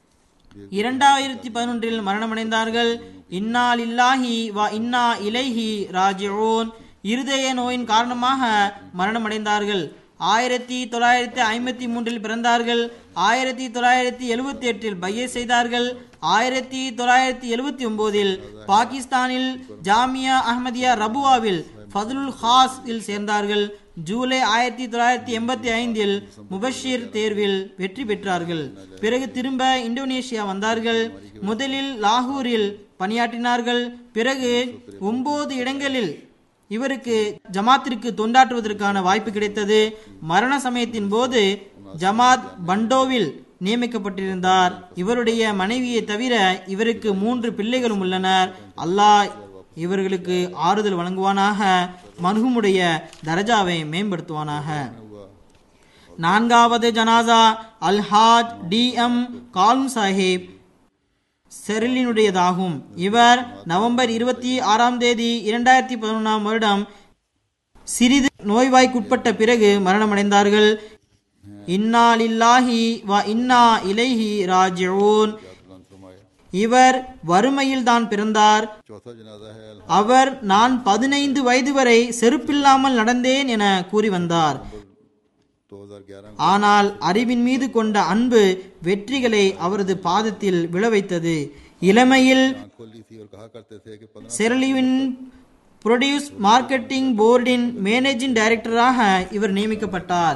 இரண்டாயிரத்தி பதினொன்றில் மரணமடைந்தார்கள் இன்னா லில்லாஹி வ இன்னா இலைஹி ராஜிஊன் இருதய நோயின் காரணமாக மரணமடைந்தார்கள் ஆயிரத்தி தொள்ளாயிரத்தி ஐம்பத்தி மூன்றில் பிறந்தார்கள் ஆயிரத்தி தொள்ளாயிரத்தி எழுபத்தி எட்டில் பைய செய்தார்கள் ஆயிரத்தி தொள்ளாயிரத்தி எழுபத்தி ஒன்பதில் பாகிஸ்தானில் ஜாமியா அஹ்மதியா ரபுவாவில் ஃபதுலுல் ஹாஸ் இல் சேர்ந்தார்கள் ஜூலை ஆயிரத்தி தொள்ளாயிரத்தி எண்பத்தி ஐந்தில் முபஷிர் தேர்வில் வெற்றி பெற்றார்கள் பிறகு திரும்ப இந்தோனேஷியா வந்தார்கள் முதலில் லாகூரில் பணியாற்றினார்கள் பிறகு ஒன்பது இடங்களில் இவருக்கு ஜமாத்திற்கு தொண்டாற்றுவதற்கான வாய்ப்பு கிடைத்தது மரண சமயத்தின் போது ஜமாத் பண்டோவில் நியமிக்கப்பட்டிருந்தார் இவருடைய மனைவியை தவிர இவருக்கு மூன்று பிள்ளைகளும் உள்ளனர் அல்லாஹ் இவர்களுக்கு ஆறுதல் வழங்குவானாக மர்ஹூமுடைய தரஜாவை மேம்படுத்துவானாக நான்காவது ஜனாசா அல்ஹாஜ் டி எம் காலும் சாஹிப் செரிலினுடையதாகும் இவர் நவம்பர் இருபத்தி ஆறாம் தேதி இரண்டாயிரத்தி பதினொன்றாம் வருடம் சிறிது நோய்வாய்க்குட்பட்ட பிறகு மரணமடைந்தார்கள் இன்னா லில்லாஹி வ இன்னா இலைஹி ராஜிஊன் बुलंद फरमाए இவர் வறுமையில் தான் பிறந்தார் चौथा जनाजा है अल- அவர் நான் பதினைந்து வயது வரை செருப்பில்லாமல் நடந்தேன் என கூறி வந்தார் 2011 ஆனால் அறிவின் மீது கொண்ட அன்பு வெற்றிகளை அவரது பாதத்தில் விழவைத்தது இளமையில் आंख खोली थी और कहा करते थे कि पंद्रह செரலிவின் ப்ரொடியூஸ் மார்க்கெட்டிங் போர்டின் மேனேஜிங் டைரக்டராக இவர் நியமிக்கப்பட்டார்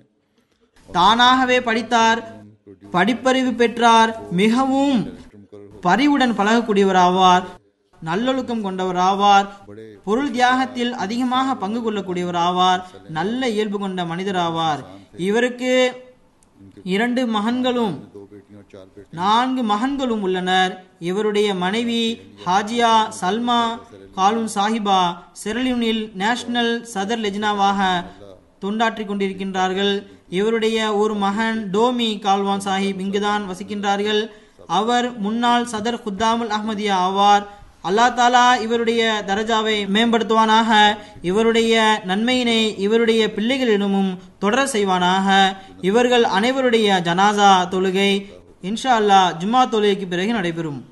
தானாகவே படித்தார் படிப்பறிவு பெற்றார் மிகவும் பரிவுடன் பழகக்கூடியவராவார் நல்லொழுக்கம் கொண்டவராவார் பொருள் தியாகத்தில் அதிகமாக பங்கு கொள்ளக்கூடியவராவார் நல்ல இயல்பு கொண்ட மனிதராவார் இவருக்கு இரண்டு மகன்களும் दो बेटियां और चार बेटे நான்கு மகன்களும் உள்ளனர் இவருடைய மனைவி ஹாஜியா சல்மா காலூன் சாஹிபா செரலியூனில் நேஷனல் சதர் லெஜ்னாவாக தொண்டாற்றிக் கொண்டிருக்கின்றார்கள் இவருடைய ஒரு மகன் டோமி கால்வான் சாஹிப் இங்குதான் வசிக்கின்றார்கள் அவர் முன்னாள் சதர் குத்தாமுல் அஹ்மதியா ஆவார் அல்லாஹ் தாலா இவருடைய தரஜாவை மேம்படுத்துவானாக இவருடைய நன்மையினை இவருடைய பிள்ளைகளிடமும் தொடர செய்வானாக இவர்கள் அனைவருடைய ஜனாசா தொழுகை இன்ஷா அல்லாஹ் ஜும்மா தொழுகைக்கு பிறகு நடைபெறும்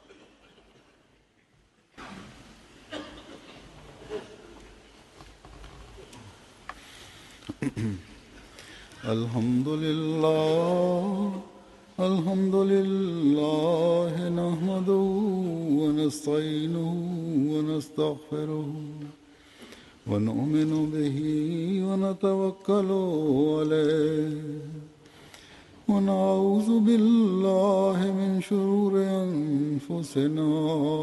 الحمد لله الحمد لله نحمده ونستعينه ونستغفره ونؤمن به ونتوكل عليه ونعوذ بالله من شرور أنفسنا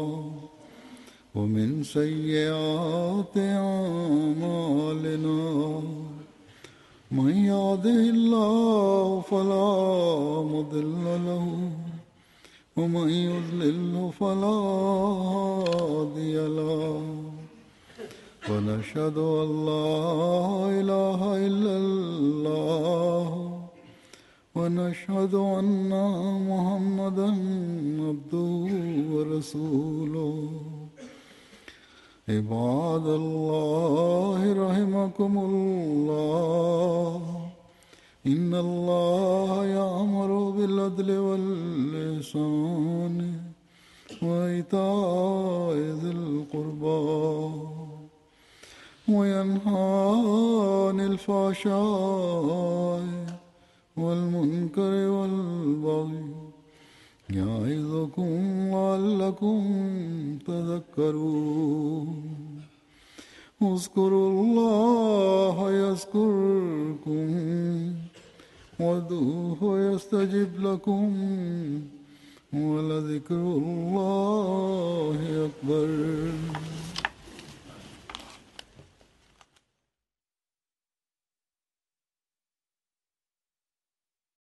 ومن سيئات أعمالنا من يهده الله فلا مضل له ومن يضلل فلا هادي له ونشهد ان لا اله الا الله ونشهد ان محمدا عبده ورسوله عباد الله رحمكم الله إن الله يأمر بالعدل واللسان وإيتاء ذي القربى وينهى عن الفحشاء والمنكر والبغي يعظكم لعلكم تذكرون اذكروا الله يذكركم وادعوه يستجب لكم ولذكر الله أكبر